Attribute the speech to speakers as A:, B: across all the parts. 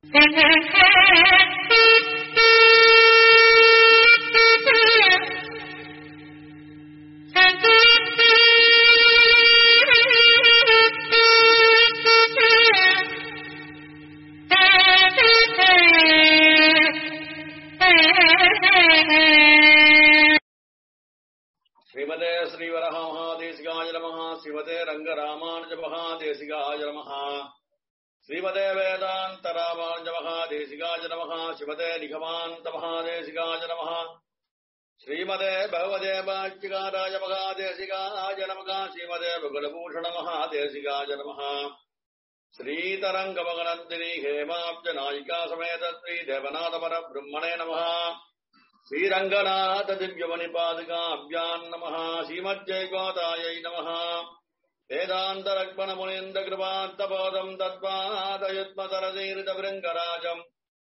A: ஸ்ரீமதே ஸ்ரீவரஹ மகாதேசிகாய நமः ஸ்ரீமதே ரங்கராமானுஜ மகாதேசிகாய நமः ஸ்ரீமதே வேதாந்த ராமானுஜ மகாதேசிகாய நமः ஸ்ரீமதே நிகமாந்த மகாதேசிகாய நமः ஸ்ரீமதே பகவதே பாக்கியகாராய மகாதேசிகாய நமः ஸ்ரீமதே பகுலபூஷண மகாதேசிகாய நமः ஸ்ரீதரங்கமகனந்தினி ஹேமாப்ஜ நாயிகா சமேத ஸ்ரீ தேவநாதபர பிரம்மணே நமः श्रीरङ्गनाथ दिव्यमणिपादुकाभ्याम् नमः श्रीमज्जयगोदायै नमः वेदान्तरक्मणमुनीन्द्रकृपान्तपोदम् तद्वादयुग्मतरदीर्घभृङ्गराजम्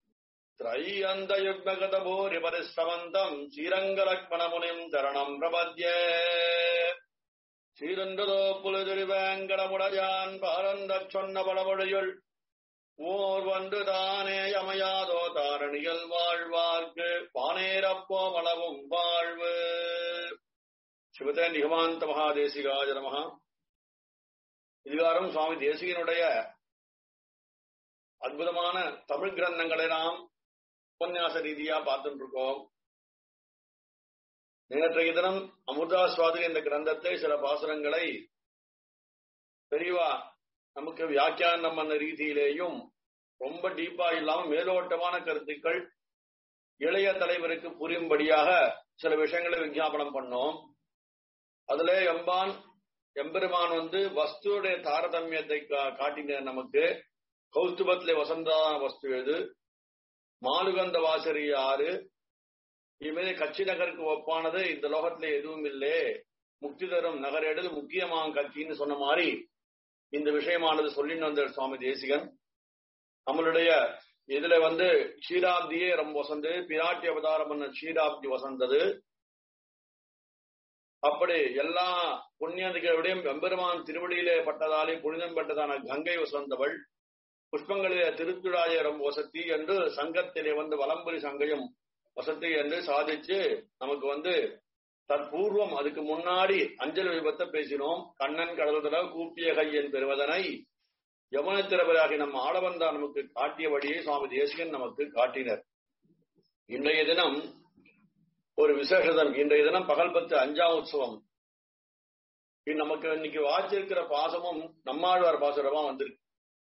A: त्रय्यन्तयुग्मगतभूरिपरिश्रमन्तम् श्रीरङ्गलक्ष्मणमुनिम् चरणम् प्रपद्ये ஸ்ரீரந்ததோ புலிதிருவேங்கடமுடையான் பாரந்தச் சொன்ன படமொழியுள் ஓர் வந்து தானே அமையாதோ தாரணிகள் வாழ்வார்க்கு பானேரப்போ மளவும் வாழ்வு சிவதே நிகமாந்த மகாதேசிகாஜ நமகா இதுகாரம் சுவாமி தேசிகனுடைய அற்புதமான தமிழ் கிரந்தங்களை நாம் உபன்யாச ரீதியா பார்த்துட்டு இருக்கோம் நேற்றைய தினம் அமிர்தாஸ்வாதி என்ற கிரந்தத்தை சில பாசுரங்களை பெரியவா நமக்கு வியாக்கியானம் பண்ண ரீதியிலேயும் ரொம்ப டீப்பா இல்லாம மேலோட்டமான கருத்துக்கள் இளைய தலைவருக்கு புரியும்படியாக சில விஷயங்களை விஞ்ஞாபனம் பண்ணோம் அதுல எம்பான் எம்பெருமான் வந்து வஸ்துடைய தாரதமியத்தை காட்டின நமக்கு கௌஸ்துபத்திலே வசந்தான வஸ்து எது மாலுகந்த வாசரி யாரு இனிமேல் கட்சி நகருக்கு ஒப்பானது இந்த லோகத்துல எதுவும் இல்லை முக்தி தரும் நகரேடு முக்கியமான கட்சின்னு சொன்ன மாதிரி இந்த விஷயமானது சொல்லின்னு வந்த சுவாமி தேசிகன் நம்மளுடைய இதுல வந்து க்ஷீராப்தியே ரொம்ப வசந்தது பிராட்டி அவதாரம் பண்ண க்ஷீராப்தி வசந்தது அப்படி எல்லா புண்ணியதிகளுடையும் எம்பெருமான் திருவடியிலே பட்டதாலே புனிதம் பெற்றதான கங்கை வசந்தவள் புஷ்பங்களிலே திருத்துழாய ரொம்ப வசதி என்று சங்கத்திலே வந்து வலம்புரி சங்கையும் வசதி என்று சாதிச்சு நமக்கு வந்து தற்பூர்வம் அதுக்கு முன்னாடி அஞ்சல் விபத்தை பேசினோம் கண்ணன் கடல்தட கூப்பிய கையன் பெறுவதனை யமுனத்திரவராகி நம்ம ஆளவந்தா நமக்கு காட்டிய வழியை சுவாமி தேசிகன் நமக்கு காட்டினர் இன்றைய தினம் ஒரு விசேஷதம் இன்றைய தினம் பகல் பத்து அஞ்சாம் உற்சவம் நமக்கு இன்னைக்கு வாச்சிருக்கிற பாசமும் நம்மாழ்வார் பாசுரமா வந்திருக்கு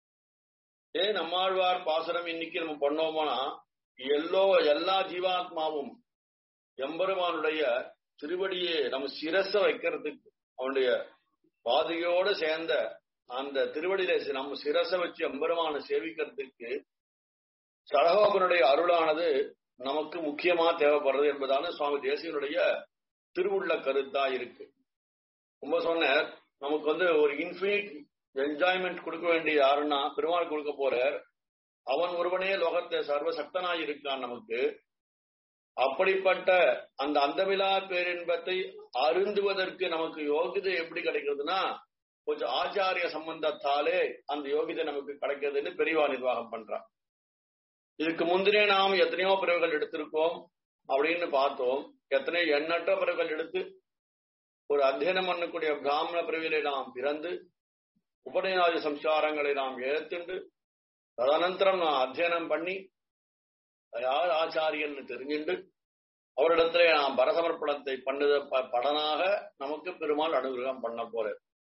A: ஏன் நம்மாழ்வார் பாசுரம் இன்னைக்கு நம்ம பண்ணோம்னா எல்லோ எல்லா ஜீவாத்மாவும் எம்பெருமானுடைய திருவடியை நம்ம சிரச வைக்கிறதுக்கு அவனுடைய பாதையோடு சேர்ந்த அந்த திருவடியில நம்ம சிரச வச்சு எம்பெருமான சேவிக்கிறதுக்கு சடகோபனுடைய அருளானது நமக்கு முக்கியமா தேவைப்படுறது என்பதான சுவாமி தேசியனுடைய திருவுள்ள கருத்தா இருக்கு ரொம்ப சொன்ன நமக்கு வந்து ஒரு இன்ஃபினிட் என்ஜாய்மெண்ட் கொடுக்க வேண்டிய யாருன்னா பெருமாள் கொடுக்க போறார் அவன் ஒருவனே லோகத்தை சர்வசக்தனாய் இருக்கான் நமக்கு அப்படிப்பட்ட அந்த அந்தமிலா பேரின்பத்தை அருந்துவதற்கு நமக்கு யோகிதை எப்படி கிடைக்கிறதுனா கொஞ்சம் ஆச்சாரிய சம்பந்தத்தாலே அந்த யோகிதை நமக்கு கிடைக்கிறதுன்னு பெரியவா நிர்வாகம் பண்றான் இதுக்கு முந்தினே நாம் எத்தனையோ பிறகுகள் எடுத்திருக்கோம் அப்படின்னு பார்த்தோம் எத்தனையோ எண்ணற்ற பிறகுகள் எடுத்து ஒரு அத்தியனம் பண்ணக்கூடிய பிராமண பிரிவிலே நாம் பிறந்து உபநயாதி சம்ஸ்காரங்களை நாம் ஏற்றுண்டு ததனந்தரம் நான் அத்தியனம் பண்ணி யார் ஆச்சாரியன் தெரிஞ்சுண்டு அவரிடத்துல நாம் பரசமர்ப்பணத்தை பண்ணது படனாக நமக்கு பெருமாள் அனுகிரகம் பண்ண போற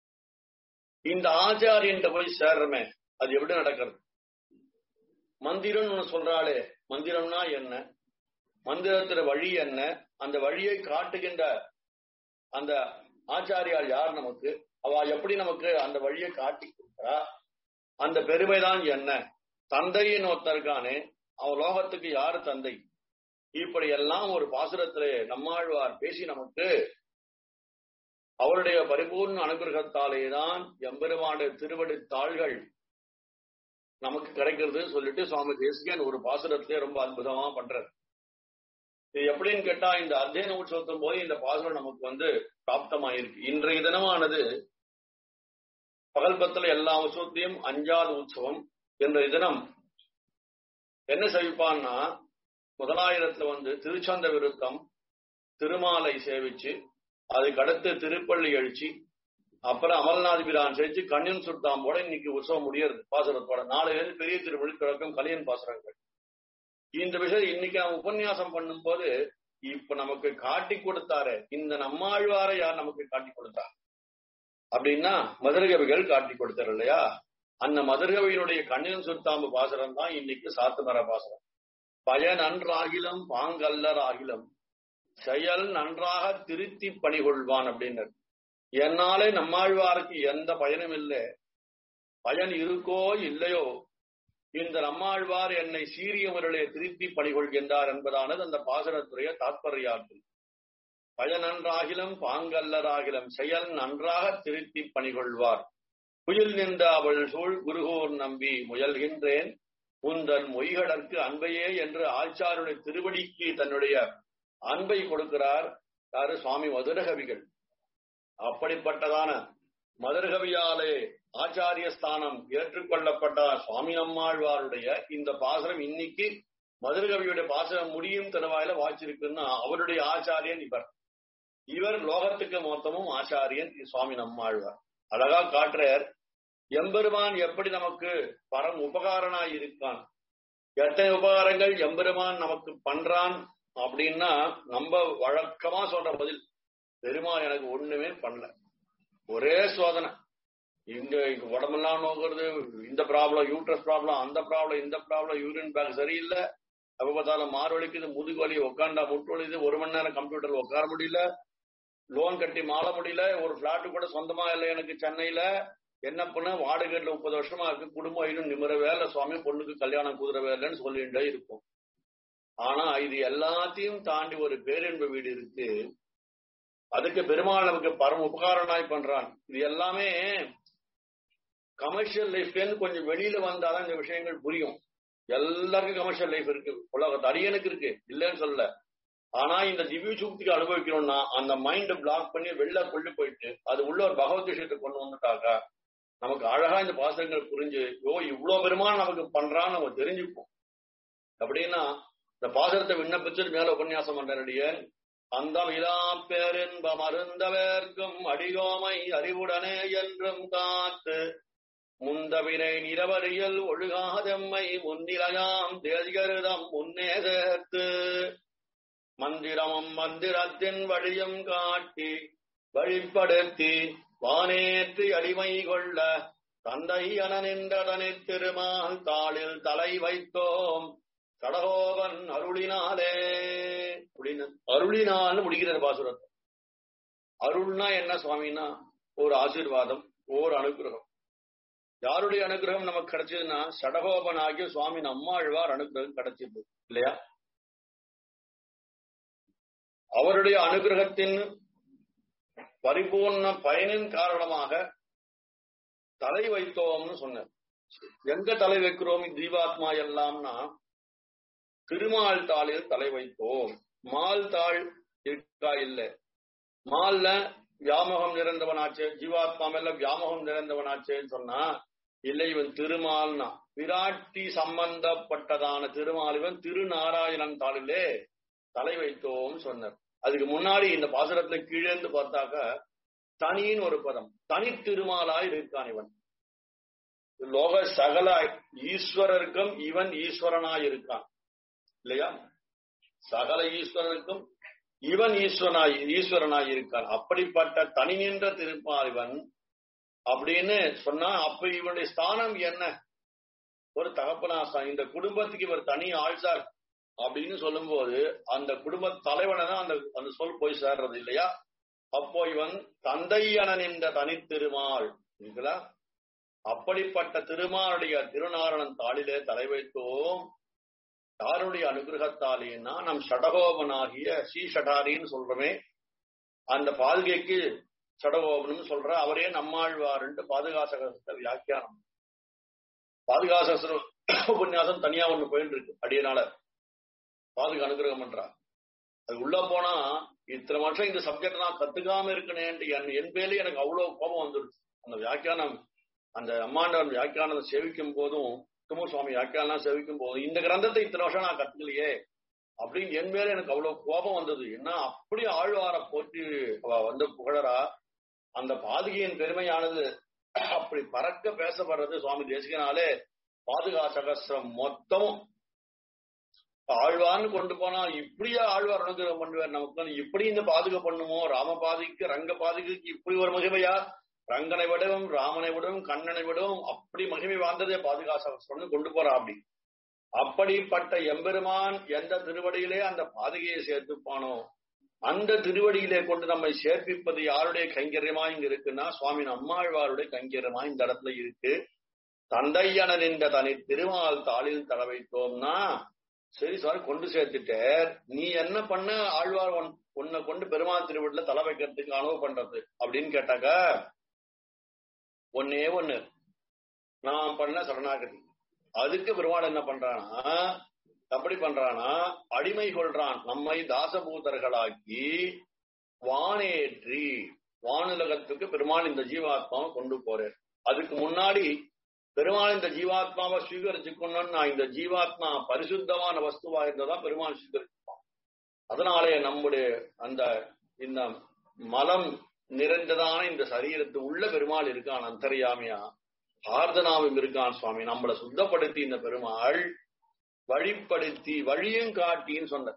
A: இந்த ஆச்சாரியன் போய் சேர்றமே அது எப்படி நடக்கிறது மந்திரம்னு சொல்றாளே மந்திரம்னா என்ன மந்திரத்துல வழி என்ன அந்த வழியை காட்டுகின்ற அந்த ஆச்சாரியால் யார் நமக்கு அவ எப்படி நமக்கு அந்த வழியை காட்டி கொடுக்கிறா அந்த பெருமைதான் என்ன தந்தையின் ஒருத்தருக்கானே அவன் லோகத்துக்கு யாரு தந்தை இப்படி எல்லாம் ஒரு பாசுரத்திலே நம்மாழ்வார் பேசி நமக்கு அவருடைய பரிபூர்ண அனுகிரகத்தாலேதான் எம்பெருமான திருவடி தாள்கள் நமக்கு கிடைக்கிறது சொல்லிட்டு சுவாமி தேசிகன் ஒரு பாசுரத்திலே ரொம்ப அற்புதமா பண்றார் இது எப்படின்னு கேட்டா இந்த அத்தியன உற்சவத்தின் போது இந்த பாசுரம் நமக்கு வந்து பிராப்தமாயிருக்கு இன்றைய தினமானது பகல் பத்துல எல்லா உற்சவத்தையும் அஞ்சாவது உற்சவம் இன்றைய தினம் என்ன சேவிப்பான்னா முதலாயிரத்துல வந்து திருச்சந்த விருத்தம் திருமாலை சேவிச்சு அதுக்கு அடுத்து திருப்பள்ளி எழுச்சி அப்புறம் அமல்நாத் பிரான் சேர்த்து கண்ணியன் சுட்டாம்போட இன்னைக்கு உற்சவம் முடியாது பாசுரத்தோட நாளையிலிருந்து பெரிய திருவள்ளி தொடக்கம் கலியன் பாசுரங்கள் இந்த விஷயம் இன்னைக்கு அவன் உபன்யாசம் பண்ணும்போது இப்ப நமக்கு காட்டி கொடுத்தாரு இந்த நம்மாழ்வாரை யார் நமக்கு காட்டி கொடுத்தா அப்படின்னா மதுரகவிகள் காட்டி கொடுத்தாரு இல்லையா அந்த மதுரகவியினுடைய கண்ணியன் சுத்தாம்பு பாசுரம் தான் இன்னைக்கு சாத்துமர பாசுரம் பயன் நன்றாகிலும் பாங்கல்லர் ஆகிலும் செயல் நன்றாக திருத்தி பணிகொள்வான் அப்படின்னர் என்னாலே நம்மாழ்வாருக்கு எந்த பயனும் இல்லை பயன் இருக்கோ இல்லையோ இந்த நம்மாழ்வார் என்னை சீரியவர்களே திருத்தி பணிகொள்கின்றார் என்பதானது அந்த பாசனத்துடைய தாற்பயாகும் பயன் நன்றாகிலும் பாங்கல்லராகிலும் செயல் நன்றாக திருத்தி பணிகொள்வார் புயல் நின்ற அவள் சூழ் குருகோர் நம்பி முயல்கின்றேன் உந்தன் மொய்களற்கு அன்பையே என்று ஆச்சாருடைய திருவடிக்கு தன்னுடைய அன்பை கொடுக்கிறார் யாரு சுவாமி மதுரகவிகள் அப்படிப்பட்டதான மதுரகவியாலே ஆச்சாரிய ஸ்தானம் ஏற்றுக்கொள்ளப்பட்ட சுவாமி நம்மாழ்வாருடைய இந்த பாசனம் இன்னைக்கு மதுரகவியுடைய பாசனம் முடியும் தருவாயில வாச்சிருக்குன்னா அவருடைய ஆச்சாரியன் இவர் இவர் லோகத்துக்கு மொத்தமும் ஆச்சாரியன் சுவாமி நம்மாழ்வார் அழகா காட்டுறார் எம்பெருமான் எப்படி நமக்கு பரம் உபகாரனாய் இருக்கான் எத்தனை உபகாரங்கள் எம்பெருமான் நமக்கு பண்றான் அப்படின்னா நம்ம வழக்கமா சொல்ற பதில் பெருமாள் எனக்கு ஒண்ணுமே பண்ணல ஒரே சோதனை இங்க இங்க உடம்பெல்லாம் நோக்குறது இந்த ப்ராப்ளம் யூட்ரஸ் ப்ராப்ளம் அந்த ப்ராப்ளம் இந்த ப்ராப்ளம் யூரின் பேக் சரியில்லை அப்ப பார்த்தாலும் மாறு வலிக்குது முதுகு வலி உட்காண்டா முட்டு வலிது ஒரு மணி நேரம் கம்ப்யூட்டர்ல உட்கார முடியல லோன் கட்டி மாற முடியல ஒரு பிளாட் கூட சொந்தமா இல்லை எனக்கு சென்னையில என்ன பண்ண வாடகைல முப்பது வருஷமா இருக்கு குடும்பம் இன்னும் நிமிர வேலை சுவாமி பொண்ணுக்கு கல்யாணம் குதிரை வேலைன்னு சொல்லிட்டே இருக்கும் ஆனா இது எல்லாத்தையும் தாண்டி ஒரு பேரின்ப வீடு இருக்கு அதுக்கு பெருமாள் நமக்கு பரம உபகாரனாய் பண்றான் இது எல்லாமே கமர்ஷியல் லைஃப்ல கொஞ்சம் வெளியில வந்தாதான் இந்த விஷயங்கள் புரியும் எல்லாருக்கும் கமர்ஷியல் லைஃப் இருக்கு உலகத்து அரியனுக்கு இருக்கு இல்லைன்னு சொல்லல ஆனா இந்த திவ்ய சூக்திக்கு அனுபவிக்கணும்னா அந்த மைண்ட் பிளாக் பண்ணி வெளில கொண்டு போயிட்டு அது உள்ள ஒரு பகவத் விஷயத்தை கொண்டு வந்துட்டாக்கா நமக்கு அழகா இந்த பாசங்கள் புரிஞ்சு ஓ இவ்வளவு பெருமாள் நமக்கு பண்றான்னு நம்ம தெரிஞ்சுப்போம் அப்படின்னா இந்த பாசனத்தை விண்ணப்பிச்சுட்டு மேல உபன்யாசம் பண்றடியன் அந்த விழா பேரின்பம் அருந்தவர்க்கும் அடியோமை அறிவுடனே என்றும் காத்து முந்தவினை நிரவரியல் ஒழுகாதெம்மை முன்னிலையாம் தேதிகருதம் முன்னே சேர்த்து மந்திரமும் மந்திரத்தின் வழியும் காட்டி வழிப்படுத்தி வானேற்றி அடிமை கொள்ள தந்தை என நின்றதனை திருமால் தாளில் தலை வைத்தோம் கடகோபன் அருளினாலே அப்படின்னு அருளினால்னு முடிக்கிறது பாசுரத்தை அருள்னா என்ன சுவாமின்னா ஒரு ஆசீர்வாதம் ஓர் அனுகிரகம் யாருடைய அனுகிரகம் நமக்கு கிடைச்சதுன்னா சடகோபன் ஆகிய சுவாமி நம்மாழ்வார் அனுகிரகம் கிடைச்சது இல்லையா அவருடைய அனுகிரகத்தின் பரிபூர்ண பயனின் காரணமாக தலை வைத்தோம்னு சொன்னார் எங்க தலை வைக்கிறோம் ஜீவாத்மா எல்லாம்னா திருமால் தாளில் தலை வைத்தோம் மால் தாள் இருக்கா இல்ல மால்ல வியாமகம் நிறைந்தவனாச்சே ஜீவாத்மா மேல வியாமகம் நிறைந்தவனாச்சேன்னு சொன்னா இல்லை இவன் திருமால்னா விராட்டி சம்பந்தப்பட்டதான திருமால் இவன் திருநாராயணன் தாளிலே தலை வைத்தோம் சொன்னார் அதுக்கு முன்னாடி இந்த பாசுரத்துல கீழேந்து பார்த்தாக்க தனின்னு ஒரு பதம் தனி திருமாலாய் இருக்கான் இவன் லோக சகல ஈஸ்வரருக்கும் இவன் ஈஸ்வரனாய் இருக்கான் இல்லையா சகல ஈஸ்வரனுக்கும் இவன் ஈஸ்வரனாய் ஈஸ்வரனாய் இருக்கான் அப்படிப்பட்ட தனி நின்ற திருப்பால் இவன் அப்படின்னு சொன்னா அப்ப இவனுடைய ஸ்தானம் என்ன ஒரு தகப்பனாஸ்தான் இந்த குடும்பத்துக்கு இவர் தனி ஆழ்சார் அப்படின்னு சொல்லும்போது அந்த குடும்ப தலைவனை தான் அந்த அந்த சொல் போய் சேர்றது இல்லையா அப்போ இவன் தந்தையன நின்ற தனித்திருமாள் இருக்குங்களா அப்படிப்பட்ட திருமாலுடைய திருநாரணன் தாளிலே தலை வைத்தோம் யாருடைய அனுகிரகத்தாலேன்னா நம் சடகோபனாகிய ஸ்ரீஷடாரின்னு சொல்றோமே அந்த பாதுகைக்கு சடகோபனும் சொல்ற அவரே நம்மாழ்வாருன்ட்டு பாதுகாசகத்தை வியாக்கியானம் பாதுகாசகர் உபன்யாசம் தனியா ஒண்ணு போயிட்டு இருக்கு அடியனால பாதுகா அனுகிரகம் பண்றா அது உள்ள போனா இத்தனை வருஷம் இந்த சப்ஜெக்ட் நான் கத்துக்காம இருக்கணேன்ட்டு என் என் பேர்ல எனக்கு அவ்வளவு கோபம் வந்துருச்சு அந்த வியாக்கியானம் அந்த அம்மாண்டவன் வியாக்கியானத்தை சேவிக்கும் போதும் சுமு சுவாமி வாக்கியாலாம் செவிக்கும் போது இந்த கிரந்தத்தை இத்தனை வருஷம் நான் கத்துக்கலையே அப்படின்னு என் மேல எனக்கு அவ்வளவு கோபம் வந்தது ஏன்னா அப்படி ஆழ்வார போற்றி அவ வந்து புகழறா அந்த பாதுகையின் பெருமையானது அப்படி பறக்க பேசப்படுறது சுவாமி தேசிகனாலே பாதுகா சகசிரம் மொத்தமும் ஆழ்வார்னு கொண்டு போனா இப்படியா ஆழ்வார் அனுகிரகம் பண்ணுவார் நமக்கு இப்படி இந்த பாதுகா பண்ணுமோ ராம பாதிக்கு ரங்க பாதுகைக்கு இப்படி ஒரு மகிமையா ரங்கனை விடவும் ராமனை விடவும் கண்ணனை விடவும் அப்படி மகிமை வாழ்ந்ததே பாதுகா சகசிரம்னு கொண்டு போறா அப்படி அப்படிப்பட்ட எம்பெருமான் எந்த திருவடியிலே அந்த பாதுகையை சேர்த்துப்பானோ அந்த திருவடியிலே கொண்டு நம்மை சேர்ப்பிப்பது யாருடைய கைங்கரியமா இங்க இருக்குன்னா சுவாமி நம்மாழ்வாருடைய கைங்கரியமா இந்த இடத்துல இருக்கு தந்தையன நின்ற தனி திருமால் தாளில் தட வைத்தோம்னா சரி சார் கொண்டு சேர்த்துட்டார் நீ என்ன பண்ண ஆழ்வார் உன்னை கொண்டு பெருமாள் திருவடியில தலை வைக்கிறதுக்கு அனுபவ பண்றது அப்படின்னு கேட்டாக்கா ஒன்னே ஒண்ணு நான் பண்ண சரணாகதி அதுக்கு பெருமாள் என்ன பண்றானா எப்படி பண்றானா அடிமை கொள்றான் நம்மை தாசபூதர்களாக்கி வானேற்றி வானுலகத்துக்கு பெருமாள் இந்த ஜீவாத்மாவை கொண்டு போறேன் அதுக்கு முன்னாடி பெருமாள் இந்த ஜீவாத்மாவை சுவீகரிச்சுக்கணும்னு நான் இந்த ஜீவாத்மா பரிசுத்தமான வஸ்துவா இருந்ததான் பெருமாள் சுவீகரிச்சுப்பான் அதனாலே நம்முடைய அந்த இந்த மலம் நிறைந்ததான இந்த சரீரத்து உள்ள பெருமாள் இருக்கான் அந்தரியாமியா ஆர்தனாவும் இருக்கான் சுவாமி நம்மளை சுத்தப்படுத்தி இந்த பெருமாள் வழிப்படுத்தி வழியும் காட்டின்னு சொன்ன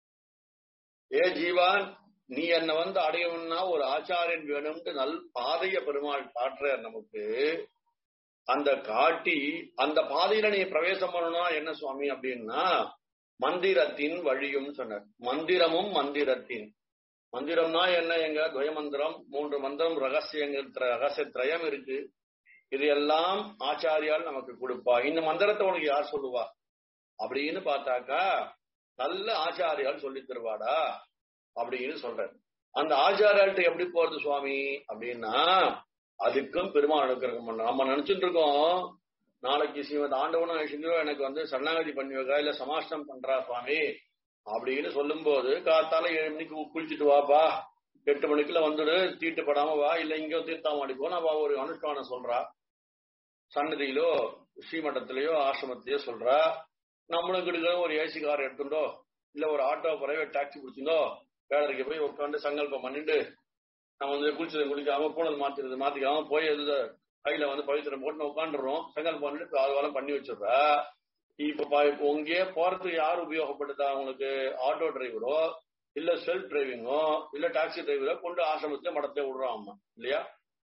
A: ஏ ஜீவான் நீ என்ன வந்து அடையணும்னா ஒரு ஆச்சாரியன் வேணும்னு நல் பாதைய பெருமாள் காட்டுறார் நமக்கு அந்த காட்டி அந்த பாதையில நீ பிரவேசம் பண்ணணும்னா என்ன சுவாமி அப்படின்னா மந்திரத்தின் வழியும் சொன்னார் மந்திரமும் மந்திரத்தின் மந்திரம்னா என்ன எங்க துவயமந்திரம் மூன்று மந்திரம் ரகசியங்கள் ரகசிய திரயம் இருக்கு இது எல்லாம் ஆச்சாரியால் நமக்கு கொடுப்பா இந்த மந்திரத்தை உனக்கு யார் சொல்லுவா அப்படின்னு பார்த்தாக்கா நல்ல ஆச்சாரியால் சொல்லி தருவாடா அப்படின்னு சொல்றாரு அந்த ஆச்சாரியால்கிட்ட எப்படி போறது சுவாமி அப்படின்னா அதுக்கும் பெருமாள் அனுக்கிரகம் பண்ண நம்ம நினைச்சிட்டு இருக்கோம் நாளைக்கு ஸ்ரீமத் ஆண்டவனும் அழிச்சுட்டு எனக்கு வந்து சரணாகதி பண்ணி வைக்கா இல்ல சமாஷ்டம் பண்றா சுவாமி அப்படின்னு சொல்லும் போது காத்தால ஏழு மணிக்கு குளிச்சுட்டு வாப்பா எட்டு மணிக்குள்ள வந்துடு தீட்டுப்படாம வா இல்ல இங்க தீர்த்தாமாடி போ நான் ஒரு அனுஷ்டானம் சொல்றா சன்னதியிலோ ஸ்ரீமட்டத்திலேயோ ஆசிரமத்திலேயோ சொல்றா நம்மளுக்கு எடுக்கிற ஒரு ஏசி கார் எடுத்துட்டோ இல்ல ஒரு ஆட்டோ பிரைவேட் டாக்ஸி பிடிச்சிருந்தோ வேலைக்கு போய் உட்காந்து சங்கல்பம் பண்ணிட்டு நம்ம வந்து குளிச்சது குளிக்காம போனது மாத்திரது மாத்திக்காம போய் எது கையில வந்து பவித்திரம் போட்டு உட்காந்துடுறோம் சங்கல்பம் பண்ணிட்டு காலம் பண்ணி வச்சிடுறா இப்ப இப்போ இங்கேயே போறதுக்கு யார் உபயோகப்படுத்தா உங்களுக்கு ஆட்டோ டிரைவரோ இல்ல செல்ஃப் டிரைவிங்கோ இல்ல டாக்ஸி டிரைவரோ கொண்டு ஆசிரமத்தை மடத்தை விடுறோம் அம்மா இல்லையா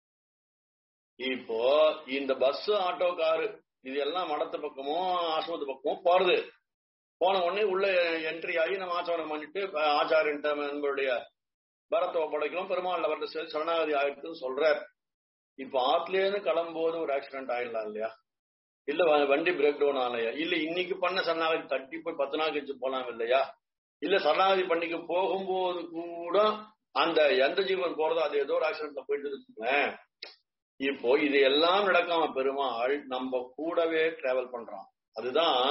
A: இப்போ இந்த பஸ் ஆட்டோ காரு இது எல்லாம் மடத்து பக்கமும் ஆசிரமத்து பக்கமும் போறது போன உடனே உள்ள என்ட்ரி ஆகி நம்ம ஆச்சாரம் பண்ணிட்டு ஆச்சாரியன் நம்மளுடைய பரத்தை ஒப்படைக்கிறோம் பெருமாள் அவர்கிட்ட சரணாகதி ஆயிடுச்சுன்னு சொல்றார் இப்ப ஆத்துலேருந்து கிளம்பும்போது ஒரு ஆக்சிடென்ட் ஆயிடலாம் இல்லையா இல்ல வண்டி பிரேக் டவுன் ஆகலையா இல்ல இன்னைக்கு பண்ண சரணாகதி தட்டி போய் பத்து நாள் கழிச்சு போலாம் இல்லையா இல்ல சரணாகதி பண்ணிக்கு போகும்போது கூட அந்த எந்த ஜீவன் போறதோ அது ஏதோ ஒரு ஆக்சிடென்ட்ல போயிட்டு இருக்குங்களேன் இப்போ இது எல்லாம் நடக்காம பெருமாள் நம்ம கூடவே டிராவல் பண்றான் அதுதான்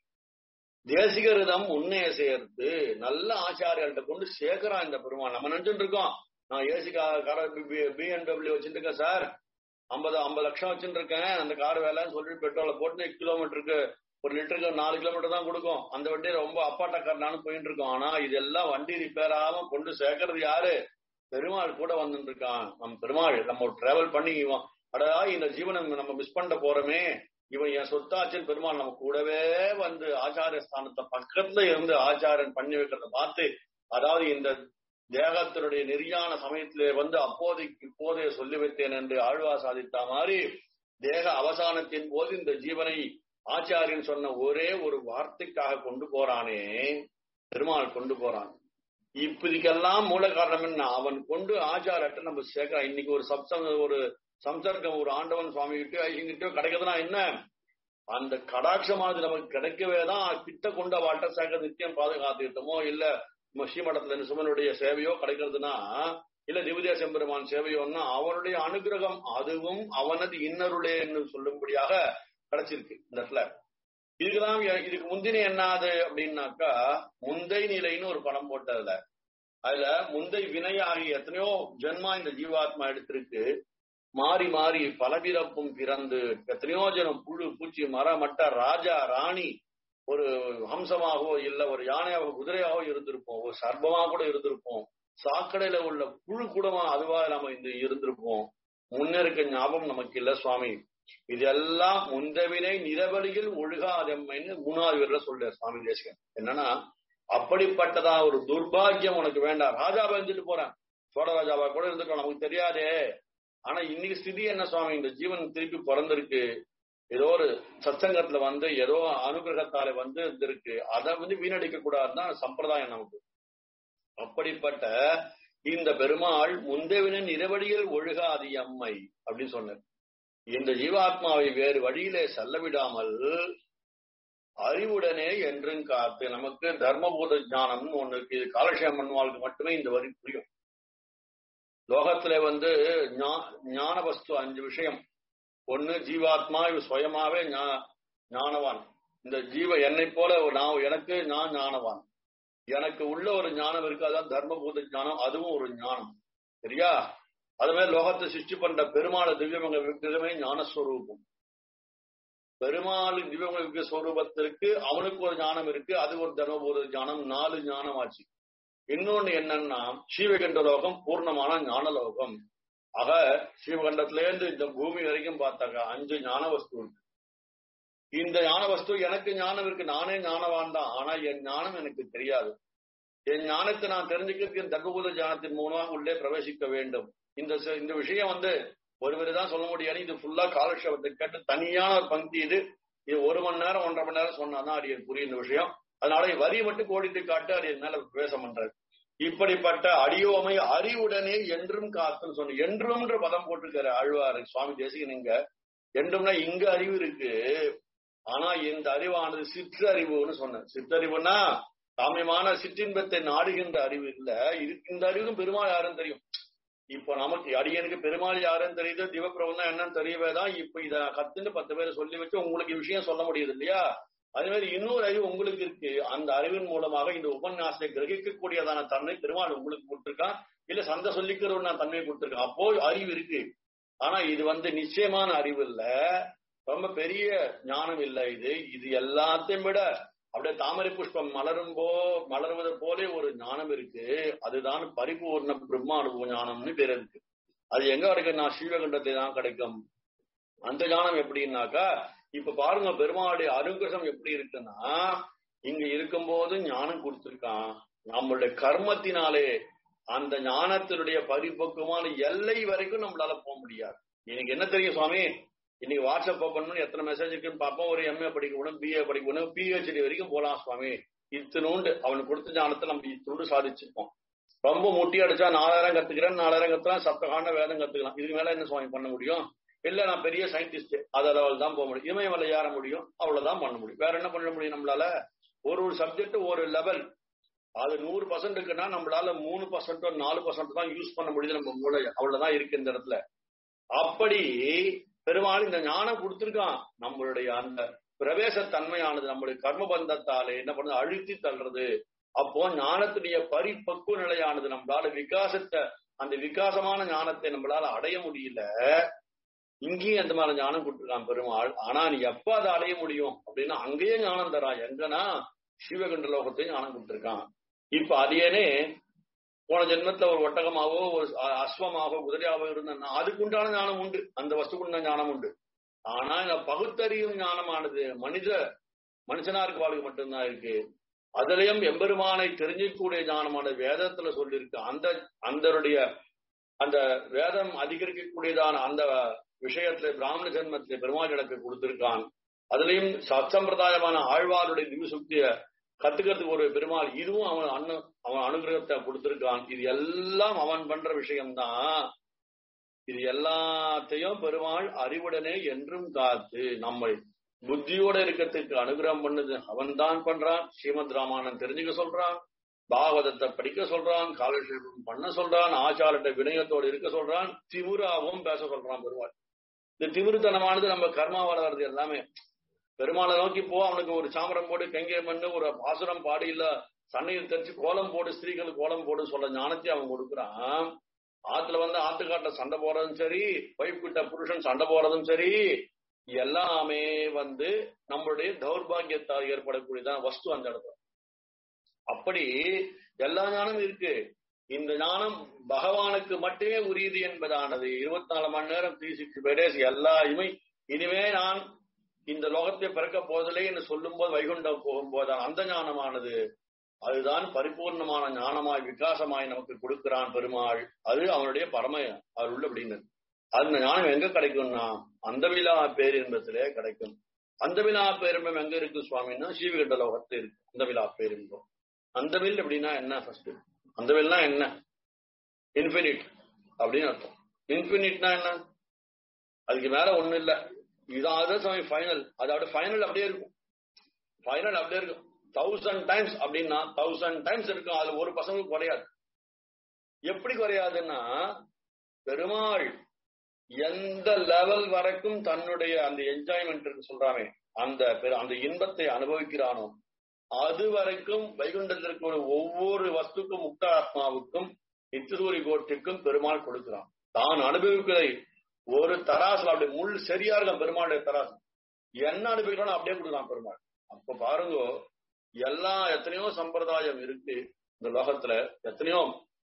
A: தேசிகரிதம் உன்னைய சேர்த்து நல்ல ஆச்சாரியாள்கிட்ட கொண்டு சேர்க்கிறான் இந்த பெருமாள் நம்ம நினைச்சுட்டு இருக்கோம் நான் ஏசி கார பிஎன்டபிள்யூ வச்சுட்டு இருக்கேன் சார் ஐம்பது ஐம்பது லட்சம் வச்சுட்டு இருக்கேன் அந்த கார் வேலைன்னு சொல்லிட்டு பெட்ரோலை போட்டு கிலோமீட்டருக்கு ஒரு லிட்டருக்கு நாலு கிலோமீட்டர் தான் கொடுக்கும் அந்த வண்டி ரொம்ப அப்பாட்ட கார் நானும் போயிட்டு இருக்கோம் ஆனா இதெல்லாம் வண்டி ரிப்பேர் ஆகாம கொண்டு சேர்க்கறது யாரு பெருமாள் கூட வந்துட்டு இருக்கான் நம்ம பெருமாள் நம்ம டிராவல் பண்ணி அடா இந்த ஜீவனை நம்ம மிஸ் பண்ண போறோமே இவன் என் சொத்தாச்சின் பெருமாள் நம்ம கூடவே வந்து ஆச்சாரிய ஸ்தானத்தை பக்கத்துல இருந்து ஆச்சாரன் பண்ணி வைக்கிறத பார்த்து அதாவது இந்த தேகத்தினுடைய நெறியான சமயத்திலே வந்து அப்போதைக்கு இப்போதே சொல்லி வைத்தேன் என்று ஆழ்வா சாதித்த மாதிரி தேக அவசானத்தின் போது இந்த ஜீவனை ஆச்சாரியன் சொன்ன ஒரே ஒரு வார்த்தைக்காக கொண்டு போறானே பெருமாள் கொண்டு போறான் இப்படிக்கெல்லாம் மூல காரணம் என்ன அவன் கொண்டு ஆச்சாரத்தை நம்ம சேர்க்கிறான் இன்னைக்கு ஒரு சப்சங்க ஒரு சம்சர்க்கம் ஒரு ஆண்டவன் சுவாமி கிட்டயோ ஐயங்கிட்டயோ கிடைக்குதுன்னா என்ன அந்த கடாட்சமானது நமக்கு கிடைக்கவே தான் கிட்ட கொண்ட வாழ்க்கை சேர்க்க நித்தியம் பாதுகாத்துக்கிட்டோமோ இல்ல ஸ்ரீமடத்துல சுமனுடைய சேவையோ கிடைக்கிறதுனா இல்ல திவ்ய செம்பெருமான் சேவையோன்னா அவனுடைய அனுகிரகம் அதுவும் அவனது இன்னருளே என்று சொல்லும்படியாக கிடைச்சிருக்கு இந்த இடத்துல இதுக்குதான் இதுக்கு முந்தின என்னாது அப்படின்னாக்கா முந்தை நிலைன்னு ஒரு படம் போட்டதுல அதுல முந்தை வினை ஆகிய எத்தனையோ ஜென்மா இந்த ஜீவாத்மா எடுத்திருக்கு மாறி மாறி பலபிறப்பும் பிறந்து எத்தனையோ ஜனம் புழு பூச்சி மர மட்ட ராஜா ராணி ஒரு ஹம்சமாகவோ இல்ல ஒரு யானையாகவோ குதிரையாகவோ இருந்திருப்போம் ஒரு சர்ப்பமா கூட இருந்திருப்போம் சாக்கடையில உள்ள புழு கூடமா அதுவா நம்ம இந்த இருந்திருப்போம் முன்னேற்க ஞாபகம் நமக்கு இல்ல சுவாமி இதெல்லாம் முந்தவினை நிரவழியில் ஒழுகாதம்மைன்னு மூணாவது வீரர்ல சொல்றார் சுவாமி தேசிகன் என்னன்னா அப்படிப்பட்டதா ஒரு துர்பாகியம் உனக்கு வேண்டாம் ராஜாவை இருந்துட்டு போறேன் சோழ ராஜாவா கூட இருந்துட்டோம் நமக்கு தெரியாதே ஆனா இன்னைக்கு ஸ்திதி என்ன சுவாமி இந்த ஜீவன் திருப்பி பிறந்திருக்கு ஏதோ ஒரு சத்சங்கத்துல வந்து ஏதோ அனுகிரகத்தால வந்து இருந்திருக்கு அதை வந்து வீணடிக்க கூடாதுதான் சம்பிரதாயம் நமக்கு அப்படிப்பட்ட இந்த பெருமாள் முந்தவினின் இரவடியில் ஒழுகாதி அம்மை அப்படின்னு சொன்னார் இந்த ஜீவாத்மாவை வேறு வழியிலே செல்ல விடாமல் அறிவுடனே என்றும் காத்து நமக்கு தர்மபூத ஞானம்னு ஒண்ணு இருக்கு இது காலக்ஷேம் பண்ணுவாளுக்கு மட்டுமே இந்த வரி புரியும் லோகத்துல வந்து ஞான வஸ்து அஞ்சு விஷயம் ஒண்ணு ஜீவாத்மா இவ சுயமாவே ஞானவான் இந்த ஜீவ என்னை போல நான் எனக்கு நான் ஞானவான் எனக்கு உள்ள ஒரு ஞானம் இருக்கு அதான் தர்மபூத ஞானம் அதுவும் ஒரு ஞானம் சரியா அதுவே லோகத்தை சிருஷ்டி பண்ற பெருமாள் திவ்யமங்க விக்கிரகமே ஞானஸ்வரூபம் பெருமாள் திவ்யமங்க விக்கிர ஸ்வரூபத்திற்கு அவனுக்கு ஒரு ஞானம் இருக்கு அது ஒரு தர்மபூத ஞானம் நாலு ஞானம் ஆச்சு இன்னொன்னு என்னன்னா ஸ்ரீவகண்ட லோகம் பூர்ணமான ஞான லோகம் ஆக ஸ்ரீவகண்டத்துல இருந்து இந்த பூமி வரைக்கும் பார்த்தாங்க அஞ்சு ஞான வஸ்து இருக்கு இந்த ஞான வஸ்து எனக்கு ஞானம் இருக்கு நானே ஞானவான் தான் ஆனா என் ஞானம் எனக்கு தெரியாது என் ஞானத்தை நான் தெரிஞ்சுக்கிறதுக்கு என் தர்மபூத ஞானத்தின் மூலமா உள்ளே பிரவேசிக்க வேண்டும் இந்த இந்த விஷயம் வந்து ஒருவர் தான் சொல்ல முடியாது இது ஃபுல்லா காலக்ஷேபத்தை கேட்டு தனியான ஒரு பங்கி இது இது ஒரு மணி நேரம் ஒன்றரை மணி நேரம் சொன்னாதான் அடியன் புரியும் இந்த விஷயம் அதனால வரி மட்டும் கோடிட்டு காட்டு அடியன் மேல பேச பண்றாரு இப்படிப்பட்ட அடியோமை அறிவுடனே என்றும் காத்துன்னு சொன்ன என்றும்ன்ற பதம் போட்டிருக்காரு ஆழ்வாரு சுவாமி தேசிகன் இங்க என்றும்னா இங்க அறிவு இருக்கு ஆனா இந்த அறிவானது சிற்றறிவுன்னு சொன்ன சிற்றறிவுனா சாமியமான சிற்றின்பத்தை நாடுகின்ற அறிவு இல்ல இந்த அறிவுக்கும் பெருமாள் யாருன்னு தெரியும் இப்ப நமக்கு அடியனுக்கு பெருமாள் யாருன்னு தெரியுது திவப்பிரபம் என்னன்னு தெரியவே தான் இப்ப இத கத்துன்னு பத்து பேரை சொல்லி வச்சு உங்களுக்கு விஷயம் சொல்ல முடியுது இல்லையா அதே மாதிரி இன்னொரு அறிவு உங்களுக்கு இருக்கு அந்த அறிவின் மூலமாக இந்த உபன்யாசத்தை கிரகிக்கக்கூடியதான தன்மை பெருமாள் உங்களுக்கு கொடுத்திருக்கான் இல்ல சந்தை சொல்லிக்கிறவர் நான் தன்மை கொடுத்திருக்கேன் அப்போ அறிவு இருக்கு ஆனா இது வந்து நிச்சயமான அறிவு இல்ல ரொம்ப பெரிய ஞானம் இல்ல இது இது எல்லாத்தையும் விட அப்படியே தாமரை புஷ்பம் மலரும் போ மலர்வது போலே ஒரு ஞானம் இருக்கு அதுதான் பரிபூர்ண பிரம்ம அனுபவ ஞானம்னு பேர் இருக்கு அது எங்க கிடைக்கும் நான் ஸ்ரீவகண்டத்தை தான் கிடைக்கும் அந்த ஞானம் எப்படின்னாக்கா இப்ப பாருங்க பெருமாளுடைய அனுகிரகம் எப்படி இருக்குன்னா இங்க இருக்கும்போது ஞானம் கொடுத்திருக்கான் நம்மளுடைய கர்மத்தினாலே அந்த ஞானத்தினுடைய பரிபக்குவமான எல்லை வரைக்கும் நம்மளால போக முடியாது எனக்கு என்ன தெரியும் சுவாமி இன்னைக்கு வாட்ஸ்அப் ஓப்பன் எத்தனை மெசேஜ் இருக்குன்னு பார்ப்போம் ஒரு எம்ஏ படிக்கணும் பிஏ படிக்கணும் பிஹெச்டி வரைக்கும் போலாம் சுவாமி இத்தினூண்டு அவனுக்கு கொடுத்த ஞானத்தை நம்ம இத்தினூண்டு சாதிச்சிருப்போம் ரொம்ப முட்டி அடிச்சா நாலாயிரம் கத்துக்கிறேன் நாலாயிரம் கத்துக்கலாம் சப்தகாண்ட வேதம் கத்துக்கலாம் இதுக்கு மேல என்ன சுவாமி பண்ண முடியும் இல்ல நான் பெரிய சயின்டிஸ்ட் அது லெவல் தான் போக முடியும் இமயமலை ஏற முடியும் அவ்வளவுதான் பண்ண முடியும் வேற என்ன பண்ண முடியும் நம்மளால ஒரு ஒரு சப்ஜெக்ட் ஒரு லெவல் அது நூறு பர்சன்ட் இருக்குன்னா நம்மளால மூணு பர்சன்டோ நாலு பர்சன்ட் தான் யூஸ் பண்ண முடியுது நம்ம மூளை அவ்வளவுதான் இருக்கு இந்த இடத்துல அப்படி பெருமாள் இந்த ஞானம் கொடுத்திருக்கான் நம்மளுடைய அந்த பிரவேச தன்மையானது நம்மளுடைய கர்ம பந்தத்தாலே என்ன பண்ணுது அழுத்தி தள்ளுறது அப்போ ஞானத்துடைய பரிபக்குவ நிலையானது நம்மளால விகாசத்தை அந்த விகாசமான ஞானத்தை நம்மளால அடைய முடியல இங்கேயும் அந்த மாதிரி ஞானம் கொடுத்துருக்கான் பெருமாள் ஆனா நீ எப்ப அதை அடைய முடியும் அப்படின்னா அங்கேயே ஞானம் தரான் எங்கன்னா சிவகண்ட லோகத்தையும் ஞானம் கொடுத்துருக்கான் இப்ப அதையனே போன ஜென்மத்துல ஒரு ஒட்டகமாவோ ஒரு அஸ்வமாவோ குதிரையாவோ இருந்தா அதுக்கு உண்டான ஞானம் உண்டு அந்த வஸ்துக்குண்டான ஞானம் உண்டு ஆனா இந்த பகுத்தறியும் ஞானமானது மனித மனுஷனா இருக்க வாழ்க்கை மட்டும்தான் இருக்கு அதுலயும் எம்பெருமானை தெரிஞ்சிக்கக்கூடிய ஞானமானது வேதத்துல சொல்லியிருக்கு அந்த அந்தருடைய அந்த வேதம் அதிகரிக்கக்கூடியதான அந்த விஷயத்துல பிராமண ஜென்மத்திலே பெருமாள் எனக்கு கொடுத்திருக்கான் அதுலயும் சத்சம்பிரதாயமான ஆழ்வாருடைய திவ்யசுக்திய கத்துக்கிறதுக்கு ஒரு பெருமாள் இதுவும் அவன் அண்ணு அவன் அனுகிரகத்தை கொடுத்திருக்கான் இது எல்லாம் அவன் பண்ற விஷயம்தான் இது எல்லாத்தையும் பெருமாள் அறிவுடனே என்றும் காத்து நம்மை புத்தியோட இருக்கிறதுக்கு அனுகிரகம் பண்ணது அவன் தான் பண்றான் ஸ்ரீமத் ராமாயணன் தெரிஞ்சுக்க சொல்றான் பாகவதத்தை படிக்க சொல்றான் காலக்ஷேபம் பண்ண சொல்றான் ஆச்சாரத்தை வினயத்தோடு இருக்க சொல்றான் திமுறாவும் பேச சொல்றான் பெருமாள் இந்த திமிருத்தனமானது நம்ம கர்மாவால வருது எல்லாமே பெருமாளை நோக்கி போ அவனுக்கு ஒரு சாமரம் போடு கங்கை மண்ணு ஒரு பாசுரம் பாடி இல்ல சண்டையில் தெரிச்சு கோலம் போடு ஸ்திரீகளுக்கு கோலம் போடு சொல்ல ஞானத்தை அவன் கொடுக்குறான் ஆத்துல வந்து ஆத்துக்காட்ட சண்டை போறதும் சரி ஒய்ஃப் கிட்ட புருஷன் சண்டை போறதும் சரி எல்லாமே வந்து நம்மளுடைய தௌர்பாகியத்தால் ஏற்படக்கூடியதான் வஸ்து அந்த இடத்துல அப்படி எல்லா ஞானமும் இருக்கு இந்த ஞானம் பகவானுக்கு மட்டுமே உரியது என்பதானது இருபத்தி நாலு மணி நேரம் த்ரீ சிக்ஸ்டி ஃபைவ் டேஸ் எல்லாருமே இனிமே நான் இந்த லோகத்தை பிறக்க போதில்லை என்று சொல்லும் போது வைகுண்டம் போகும்போது அந்த ஞானமானது அதுதான் பரிபூர்ணமான ஞானமாய் விகாசமாய் நமக்கு கொடுக்கிறான் பெருமாள் அது அவனுடைய பரம அருள் அப்படின்னு அந்த ஞானம் எங்க கிடைக்கும்னா அந்த விழா பேரின்பத்திலே கிடைக்கும் அந்த விழா பேரின்பம் எங்க இருக்கு சுவாமின்னா சீவகண்ட லோகத்துல இருக்கு அந்த விழா பேரின்பம் அந்த வில் அப்படின்னா என்ன ஃபர்ஸ்ட் அந்த வில்னா என்ன இன்பினிட் அப்படின்னு அர்த்தம் இன்பினிட்னா என்ன அதுக்கு மேல ஒண்ணு இல்ல இதாவது சமயம் ஃபைனல் அதோட ஃபைனல் அப்படியே இருக்கும் ஃபைனல் அப்படியே இருக்கும் தௌசண்ட் டைம்ஸ் அப்படின்னா தௌசண்ட் டைம்ஸ் இருக்கும் அது ஒரு பசங்க குறையாது எப்படி குறையாதுன்னா பெருமாள் எந்த லெவல் வரைக்கும் தன்னுடைய அந்த என்ஜாய்மெண்ட் சொல்றாமே அந்த அந்த இன்பத்தை அனுபவிக்கிறானோ அது வரைக்கும் வைகுண்டத்தில் இருக்கிற ஒவ்வொரு வஸ்துக்கும் முக்த ஆத்மாவுக்கும் நித்திசூரி கோட்டிற்கும் பெருமாள் கொடுக்கிறான் தான் அனுபவிக்கிறதை ஒரு தராசுல அப்படி முள் சரியா இருக்கும் பெருமாளுடைய தராசு என்ன அனுபவிக்கிறானோ அப்படியே கொடுக்குறான் பெருமாள் அப்ப பாருங்க எல்லா எத்தனையோ சம்பிரதாயம் இருக்கு இந்த லோகத்துல எத்தனையோ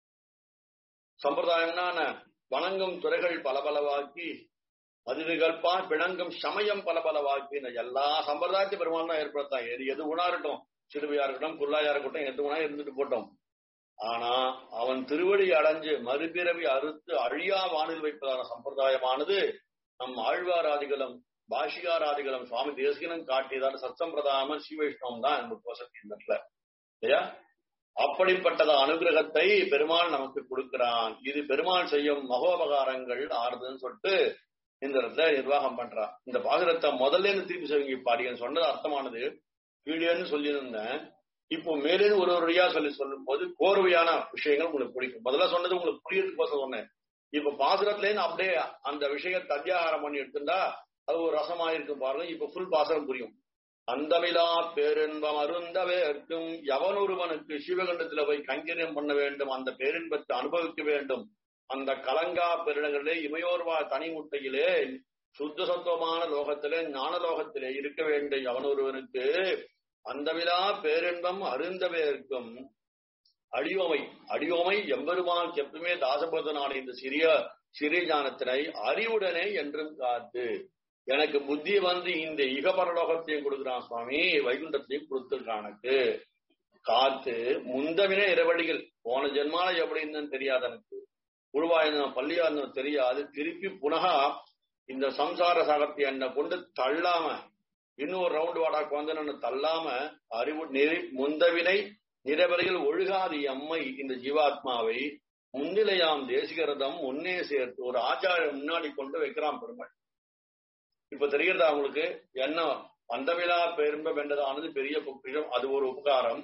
A: சம்பிரதாயம்னா வணங்கும் துறைகள் பலபலவாக்கி மதிவுகள்பான் பிணங்கும் சமயம் பலபலவாக்கி இந்த எல்லா சம்பிரதாயத்தையும் பெருமாள் தான் ஏற்படுத்தான் எது எது உணா இருக்கட்டும் சிறுவையா இருக்கட்டும் புல்லாயா இருக்கட்டும் எது உணா இருந்துட்டு போட்டோம் ஆனா அவன் திருவடி அடைஞ்சு மறுபிறவி அறுத்து அழியா வானில் வைப்பதான சம்பிரதாயமானது நம் ஆழ்வாராதிகளும் பாஷிகாராதிகளும் சுவாமி தேசிகனும் காட்டியதான சத்சம்பிரதாயம் ஸ்ரீவைஷ்ணவம் தான் நமக்கு வசதியில இல்லையா அப்படிப்பட்டத அனுகிரகத்தை பெருமாள் நமக்கு கொடுக்கிறான் இது பெருமாள் செய்யும் மகோபகாரங்கள் ஆறுதுன்னு சொல்லிட்டு இந்த இடத்துல நிர்வாகம் பண்றான் இந்த பாசுரத்தை முதல்ல இருந்து திருப்பி சிவங்கி பாடியன்னு சொன்னது அர்த்தமானது கீழேன்னு சொல்லியிருந்தேன் இப்போ மேலே ஒரு ஒரு வழியா சொல்லி சொல்லும் போது கோர்வையான விஷயங்கள் உங்களுக்கு பிடிக்கும் முதல்ல சொன்னது உங்களுக்கு புரியறதுக்கு சொன்னேன் இப்ப பாசுரத்துல இருந்து அப்படியே அந்த விஷயத்தை அத்தியாகாரம் பண்ணி எடுத்துட்டா அது ஒரு ரசமா இருக்கும் பாருங்க இப்ப ஃபுல் பாசுரம் புரியும் அந்தமிலா பேரின்பம் அருந்தவே இருக்கும் எவனொருவனுக்கு சிவகண்டத்துல போய் கங்கிரியம் பண்ண வேண்டும் அந்த பேரின்பத்தை அனுபவிக்க வேண்டும் அந்த கலங்கா பெருடங்களிலே இமையோர்வா தனிமுட்டையிலே சுத்த சத்துவமான லோகத்திலே ஞான லோகத்திலே இருக்க வேண்டிய அவனொருவனுக்கு அந்த விழா பேரின்பம் அருந்தவே இருக்கும் அடியோமை அடியோமை எம்பெருமான் எப்பவுமே தாசபோதனான இந்த சிறிய சிறிய ஞானத்தினை அறிவுடனே என்றும் காத்து எனக்கு புத்தி வந்து இந்த இகபரலோகத்தையும் கொடுக்குறான் சுவாமி வைகுண்டத்தையும் கொடுத்துருக்கான் எனக்கு காத்து முந்தவின இரவடிகள் போன ஜென்மால எப்படி இருந்தேன்னு தெரியாது எனக்கு உருவாயிருந்த பள்ளியா இருந்தோம் தெரியாது திருப்பி புனகா இந்த சம்சார சாகத்தை என்னை கொண்டு தள்ளாம இன்னொரு ரவுண்டு வாடாக்கு வந்து தள்ளாம அறிவு நெறி முந்தவினை நிறவரையில் ஒழுகாது அம்மை இந்த ஜீவாத்மாவை முன்னிலையாம் தேசிகரதம் முன்னே சேர்த்து ஒரு ஆச்சாரம் முன்னாடி கொண்டு வைக்கிறான் பெருமாள் இப்ப தெரிகிறதா உங்களுக்கு என்ன அந்தவிழா பெரும்ப வென்றதானது பெரிய பொக்கிஷம் அது ஒரு உபகாரம்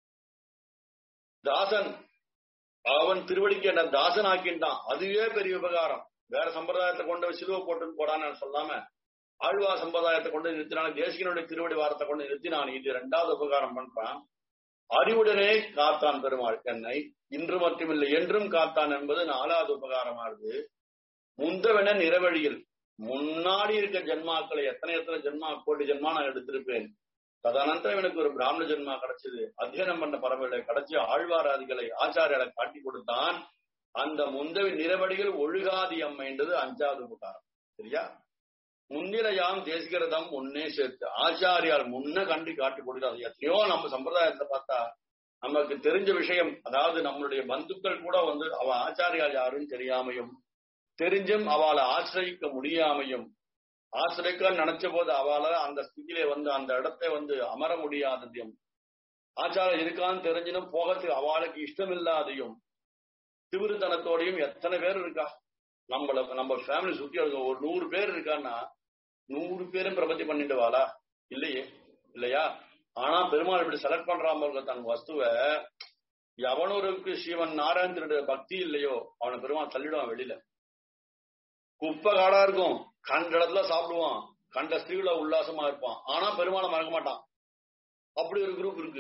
A: தாசன் அவன் திருவடிக்கு என்ன தாசன் ஆக்கின்றான் அதுவே பெரிய உபகாரம் வேற சம்பிரதாயத்தை கொண்டு சிலுவை போட்டு போடான்னு சொல்லாம ஆழ்வா சம்பிரதாயத்தை கொண்டு நிறுத்தினான் தேசிகனுடைய திருவடி வாரத்தை கொண்டு நிறுத்தினான் இது ரெண்டாவது உபகாரம் பண்றான் அறிவுடனே காத்தான் பெருமாள் என்னை இன்று மட்டுமில்லை என்றும் காத்தான் என்பது நாலாவது உபகாரமானது முந்தவன நிறவழியில் முன்னாடி இருக்க ஜென்மாக்களை எத்தனை எத்தனை ஜென்மா கோடி ஜென்மா நான் எடுத்திருப்பேன் ததனந்தரம் எனக்கு ஒரு பிராமண ஜென்மா கிடைச்சது அத்தியனம் பண்ண பரவாயில்லை கிடைச்சி ஆழ்வாராதிகளை ஆச்சாரியால காட்டி கொடுத்தான் அந்த முந்தவி நிறவடிகள் ஒழுகாதி அம்மைன்றது அஞ்சாவது உபகாரம் சரியா முன்னிலையாம் தேசிகரதம் முன்னே சேர்த்து ஆச்சாரியால் முன்ன கண்டி காட்டி கொடுக்கிறார் எத்தனையோ நம்ம சம்பிரதாயத்தை பார்த்தா நமக்கு தெரிஞ்ச விஷயம் அதாவது நம்மளுடைய பந்துக்கள் கூட வந்து அவ ஆச்சாரியால் யாருன்னு தெரியாமையும் தெரிஞ்சும் அவளை ஆசிரியிக்க முடியாமையும் ஆசிரியக்க நினைச்ச போது அவளால அந்த ஸ்திதியில வந்து அந்த இடத்தை வந்து அமர முடியாததையும் ஆச்சாரம் இருக்கான்னு தெரிஞ்சினும் போகிறதுக்கு அவளுக்கு இஷ்டம் இல்லாதையும் திவிருத்தனத்தோடையும் எத்தனை பேர் இருக்கா நம்மள நம்ம ஃபேமிலி சுத்தி இருக்க ஒரு நூறு பேர் இருக்கான்னா நூறு பேரும் பிரபத்தி பண்ணிட்டு வாளா இல்லையே இல்லையா ஆனா பெருமாள் இப்படி செலக்ட் பண்றாம இருக்க தன் வஸ்துவ எவனொருக்கு சிவன் நாராயணத்தினுடைய பக்தி இல்லையோ அவனை பெருமாள் தள்ளிடுவான் வெளியில குப்பை காடா இருக்கும் கண்ட இடத்துல சாப்பிடுவான் கண்ட ஸ்திரீல உல்லாசமா இருப்பான் ஆனா பெருமாளை மறக்க மாட்டான் அப்படி ஒரு குரூப் இருக்கு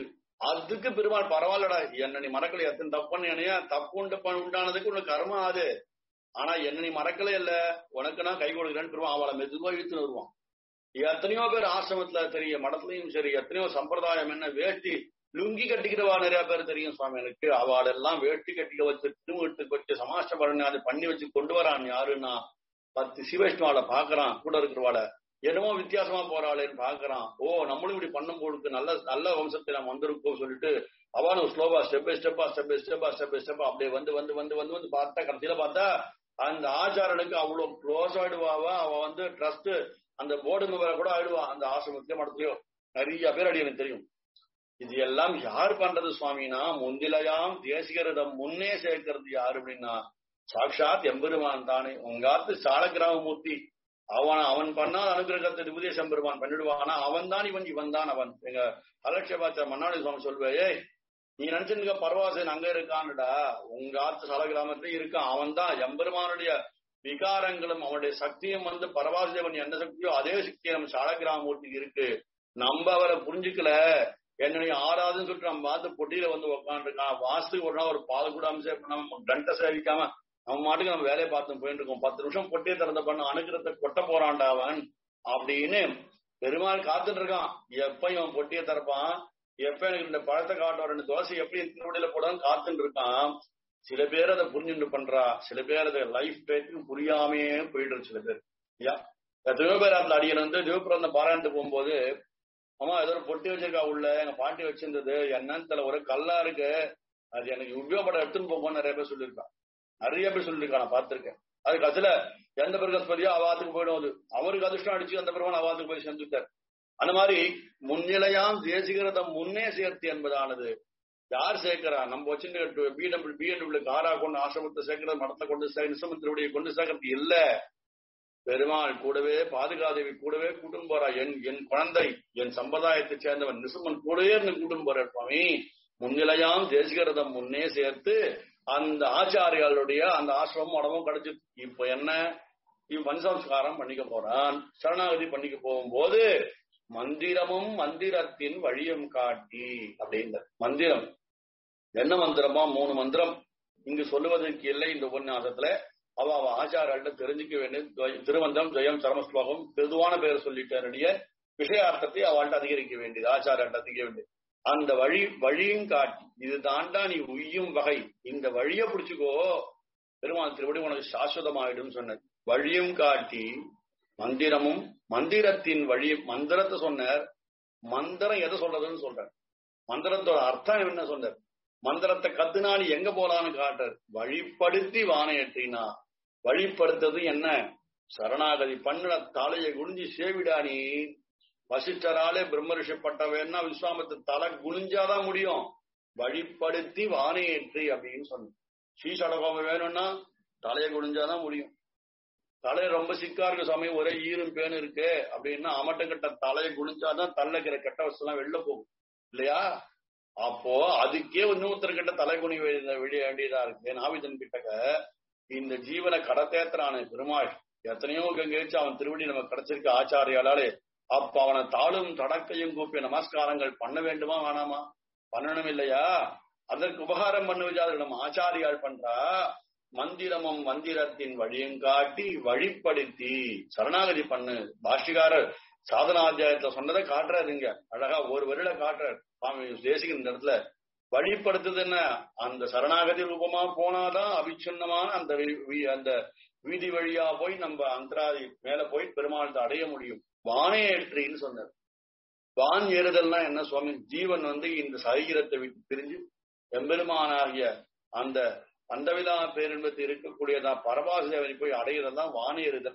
A: அதுக்கு பெருமாள் பரவாயில்லடா என்ன நீ மறக்கல எத்தனை தப்புன்னு என்னையா தப்பு உண்டு பண்ண உண்டானதுக்கு உனக்கு கர்மம் ஆகுது ஆனா என்ன நீ மறக்கல இல்ல உனக்கு நான் கை கொடுக்குறேன்னு பெருமாள் அவளை மெதுவா இழுத்துன்னு வருவான் எத்தனையோ பேர் ஆசிரமத்துல தெரியும் மடத்துலயும் சரி எத்தனையோ சம்பிரதாயம் என்ன வேஷ்டி லுங்கி கட்டிக்கிறவா நிறைய பேர் தெரியும் சுவாமி எனக்கு அவளெல்லாம் வேஷ்டி கட்டிக்க வச்சு திருமட்டுக்கு வச்சு சமாஷ்ட பண்ணி அதை பண்ணி வச்சு கொண்டு வரான் யாருன்னா பத்து சிவஷ்ணுவாளை பாக்குறான் கூட இருக்கிறவாள என்னமோ வித்தியாசமா போறாளேன்னு பாக்குறான் ஓ நம்மளும் இப்படி பண்ணும் பொழுது நல்ல நல்ல வம்சத்தை நம்ம வந்திருக்கோம் சொல்லிட்டு அவனும் ஸ்லோவா ஸ்டெப் பை ஸ்டெப்பா ஸ்டெப் பை ஸ்டெப்பா ஸ்டெப் பை ஸ்டெப்பா அப்படியே வந்து வந்து வந்து வந்து வந்து பார்த்தா கடைசியில பார்த்தா அந்த ஆச்சாரனுக்கு அவ்வளவு க்ளோஸ் ஆயிடுவாவா அவ வந்து ட்ரஸ்ட் அந்த போர்டு மெம்பரை கூட ஆயிடுவா அந்த ஆசிரமத்திலயோ மடத்துலயோ நிறைய பேர் அடி எனக்கு தெரியும் இது எல்லாம் யார் பண்றது சுவாமினா முந்திலையாம் தேசிகரிடம் முன்னே சேர்க்கிறது யாரு அப்படின்னா சாட்சாத் எம்பெருமான் தானே உங்காத்து சாலக்கிராமமூர்த்தி அவன் அவன் பண்ணால் அனுகிரகத்தை உபதேச எம்பெருமான் பண்ணிடுவானா அவன் தான் இவன் இவன் தான் அவன் எங்க அலட்சியபாச்ச மன்னாடி சுவாமி சொல்வே ஏய் நீ நினைச்சிருக்க பரவாசன் அங்க இருக்கான்டா உங்க ஆத்து சாலகிராமத்துல இருக்கான் அவன் தான் எம்பெருமானுடைய விகாரங்களும் அவனுடைய சக்தியும் வந்து பரவாசதேவன் என்ன சக்தியோ அதே சக்தி நம்ம சாலகிராமூர்த்திக்கு இருக்கு நம்ம அவரை புரிஞ்சுக்கல என்னுடைய ஆறாவதுன்னு சொல்லிட்டு நம்ம பார்த்து பொட்டியில வந்து உட்காந்துருக்கான் வாசத்துக்கு ஒரு நாள் ஒரு பால் கூட அம்சம் பண்ணாம கண்டை சேவிக்காம நம்ம மாட்டுக்கு நம்ம வேலையை பார்த்து போயிட்டு இருக்கோம் பத்து நிமிஷம் பொட்டியை திறந்த பண்ண அனுகிரத்தை கொட்ட போறான்டா அவன் அப்படின்னு பெருமாள் காத்துட்டு இருக்கான் எப்ப இவன் பொட்டியை திறப்பான் எப்ப எனக்கு இந்த பழத்தை காட்டுவான் ரெண்டு தோசை எப்படி திருவடியில போடான்னு காத்துட்டு இருக்கான் சில பேர் அதை புரிஞ்சுட்டு பண்றா சில பேர் அதை லைஃப் டைத்துக்கு புரியாமே போயிடுறது சில பேர் ஐயா திருவபேராத்துல அடியன் வந்து சிவபுரம் பாராயணத்துக்கு போகும்போது அம்மா ஏதோ ஒரு பொட்டி வச்சிருக்கா உள்ள எங்க பாட்டி வச்சிருந்தது என்னன்னு தெரியல ஒரு கல்லா இருக்கு அது எனக்கு உபயோகப்பட எடுத்துன்னு போங்கன்னு நிறைய பேர் சொல்லியிருக்கான் நிறைய பேர் சொல்லியிருக்கான் நான் பார்த்திருக்கேன் அதுக்கு அதுல எந்த பிரகஸ்பதியோ அவாத்துக்கு போயிடும் அது அவருக்கு அதிர்ஷ்டம் அடிச்சு அந்த பெருமான் அவாத்துக்கு போய் செஞ்சுட்டார் அந்த மாதிரி முன்னிலையாம் தேசிகரதம் முன்னே சேர்த்து என்பதானது யார் சேர்க்கிறா நம்ம வச்சுட்டு பிடபிள்யூ பிஎன்டபிள்யூ காரா கொண்டு ஆசிரமத்தை சேர்க்கிறது மடத்தை கொண்டு நிசமத்தினுடைய கொண்டு சேர்க்கறது இல்ல பெருமாள் கூடவே பாதுகாதேவி கூடவே கூட்டும் போறா என் என் குழந்தை என் சம்பிரதாயத்தை சேர்ந்தவன் நிசுமன் கூடவே இருந்து கூட்டும் போற சுவாமி முன்னிலையாம் தேசிகரதம் முன்னே சேர்த்து அந்த ஆச்சாரியாளுடைய அந்த ஆசிரமம் உடம்பும் கிடைச்சு இப்ப என்ன இவன் பஞ்சசம்ஸ்காரம் பண்ணிக்க போறான் சரணாகதி பண்ணிக்க போகும்போது மந்திரமும் மந்திரத்தின் வழியும் காட்டி அப்படின்ற மந்திரம் என்ன மந்திரமா மூணு மந்திரம் இங்கு சொல்லுவதற்கு இல்லை இந்த உபன்யாசத்துல அவ அவ ஆச்சாரியாள்கிட்ட தெரிஞ்சுக்க வேண்டிய திருவந்தம் ஜெயம் சரமஸ்லோகம் பொதுவான பேர் சொல்லிட்டனுடைய விஷயார்த்தத்தை அவள்கிட்ட அதிகரிக்க வேண்டியது ஆச்சாரியாள்கிட்ட அதிகரிக்க வேண்டியது அந்த வழி வழியும் காட்டி இது தாண்டா நீ உய்யும் வகை இந்த வழிய பிடிச்சுக்கோ பெருமாள் திருப்படி உனக்கு சாஸ்வதமாயிடும் சொன்னது வழியும் காட்டி மந்திரமும் மந்திரத்தின் வழி மந்திரத்தை சொன்னார் மந்திரம் எதை சொல்றதுன்னு சொல்றார் மந்திரத்தோட அர்த்தம் என்ன சொன்னார் மந்திரத்தை கத்துனா நீ எங்க போலான்னு காட்டுற வழிப்படுத்தி வானையற்றினா வழிப்படுத்தது என்ன சரணாகதி பண்ணுட தலையை குனிஞ்சு சேவிடா நீ வசிஷ்டராலே பிரம்மரிஷி பட்டவேன்னா விஸ்வாமத்து தலை குனிஞ்சாதான் முடியும் வழிப்படுத்தி வானையேற்றி அப்படின்னு சொன்ன ஸ்ரீசடகோபம் வேணும்னா தலையை குனிஞ்சாதான் முடியும் தலை ரொம்ப சிக்கா இருக்க சமயம் ஒரே ஈரும் பேனு இருக்கு அப்படின்னா அமட்டங்கிட்ட தலையை குளிச்சாதான் தலைக்கிற கெட்ட வசதி எல்லாம் வெளில போகும் இல்லையா அப்போ அதுக்கே இன்னொருத்தர் கிட்ட தலை குனி விழ வேண்டியதா இருக்கு நாவிதன் கிட்டக்க இந்த ஜீவனை கடத்தேத்துறான பெருமாள் எத்தனையோ கங்கேச்சு அவன் திருவடி நமக்கு கிடைச்சிருக்க ஆச்சாரியாலே அப்ப அவனை தாளும் தடக்கையும் கூப்பிய நமஸ்காரங்கள் பண்ண வேண்டுமா வேணாமா பண்ணணும் இல்லையா அதற்கு உபகாரம் பண்ணுவதாக நம்ம ஆச்சாரியால் பண்றா மந்திரமும் மந்திரத்தின் வழியும் காட்டி வழிப்படுத்தி சரணாகதி பண்ணு பாஷ்டிகாரர் சாதனாத்தியாயத்துல சொன்னதை காட்டுறாருங்க அழகா ஒரு வருட காட்டுறாரு சுவாமி தேசிகன் இந்த இடத்துல வழிப்படுத்துது என்ன அந்த சரணாகதி ரூபமா போனாதான் அபிச்சின்னமான அந்த அந்த வீதி வழியா போய் நம்ம அந்தராதி மேல போய் பெருமாள் அடைய முடியும் வானையேற்றின்னு சொன்னார் வான் ஏறுதல்னா என்ன சுவாமி ஜீவன் வந்து இந்த சரீரத்தை விட்டு பிரிஞ்சு எம்பெருமானாகிய அந்த அண்டவிதா பேரின்பத்தில் இருக்கக்கூடியதான் பரமாசுதேவனை போய் அடையிறதுதான் வானேறுதல்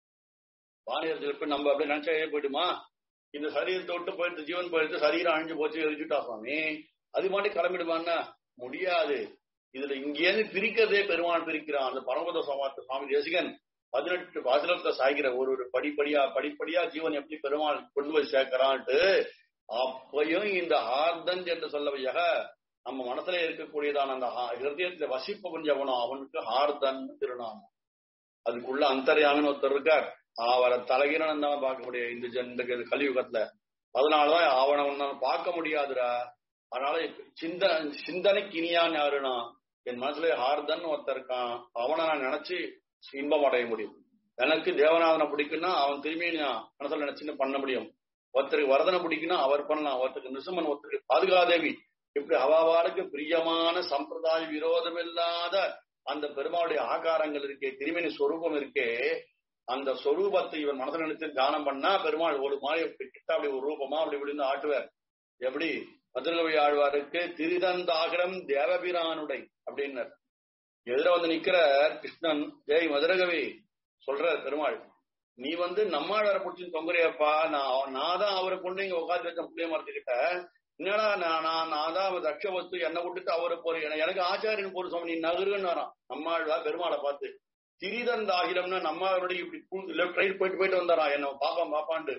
A: வானேறுதல் போய் நம்ம அப்படி நினைச்சா போயிடுமா இந்த சரீரத்தை விட்டு போயிட்டு ஜீவன் போயிட்டு சரீரம் அழிஞ்சு போச்சு எரிச்சுட்டா சுவாமி அது மாட்டி கிளம்பிடுமான்னா முடியாது இதுல இங்கேருந்து பிரிக்கிறதே பெருமான் பிரிக்கிறான் அந்த பரமபத சமாத்த சுவாமி தேசிகன் பதினெட்டு பாசனத்தை சாய்கிற ஒரு ஒரு படிப்படியா படிப்படியா ஜீவன் எப்படி பெருமாள் கொண்டு போய் சேர்க்கிறான்ட்டு அப்பையும் இந்த ஆர்தன் என்று சொல்லவையாக நம்ம மனசுல இருக்கக்கூடியதான அந்த ஹிருதயத்துல வசிப்ப கொஞ்சம் அவனுக்கு ஹார்தன் திருநாமம் அதுக்குள்ள அந்தரியாமின்னு ஒருத்தர் இருக்கார் அவரை தலைகீரன் தான் பார்க்க முடியும் இந்த இந்த கலியுகத்துல அதனாலதான் அவனை உன்னால பார்க்க முடியாதுடா அதனால சிந்த சிந்தனைக்கு இனியான் யாருன்னா என் மனசுல ஹார்தன் ஒருத்தர் இருக்கான் அவனை நான் நினைச்சு இன்பம் அடைய முடியும் எனக்கு தேவநாதனை பிடிக்குன்னா அவன் திரும்பி நான் மனசுல நினைச்சுன்னு பண்ண முடியும் ஒருத்தருக்கு வரதனை பிடிக்குன்னா அவர் பண்ணலாம் ஒருத்தருக்கு நிருசிம்மன் ஒருத்தருக்கு பாதுகாதேவி இப்படி அவாவாளுக்கு பிரியமான சம்பிரதாய விரோதம் இல்லாத அந்த பெருமாளுடைய ஆகாரங்கள் இருக்கே திருமணி சொரூபம் இருக்கே அந்த சொரூபத்தை இவன் மனதில் நினைத்து தியானம் பண்ணா பெருமாள் ஒரு மாதிரி கிட்ட அப்படி ஒரு ரூபமா அப்படி இப்படின்னு ஆட்டுவார் எப்படி மதுரகவி ஆழ்வாருக்கு திருதந்தாகரம் தேவபிரானுடை அப்படின்னார் எதிர வந்து நிக்கிற கிருஷ்ணன் ஏய் மதுரகவி சொல்ற பெருமாள் நீ வந்து நம்மாழ்வார பிடிச்சி தொங்குறியப்பா நான் நான் தான் அவரை கொண்டு இங்க உட்காந்து வச்ச புளிய மரத்துக்கிட்ட என்னடா நான் நான் நான் தான் அவர் ரட்ச வஸ்து என்னை விட்டுட்டு அவரை போறேன் எனக்கு ஆச்சாரியன் போற சுவாமி நீ நகருன்னு வரான் நம்மாழ்வா பெருமாளை பார்த்து திரிதந்தாகிரம்னு நம்மளுடைய இப்படி லெஃப்ட் ரைட் போயிட்டு போயிட்டு வந்தாரா என்ன பாப்பான் பாப்பாண்டு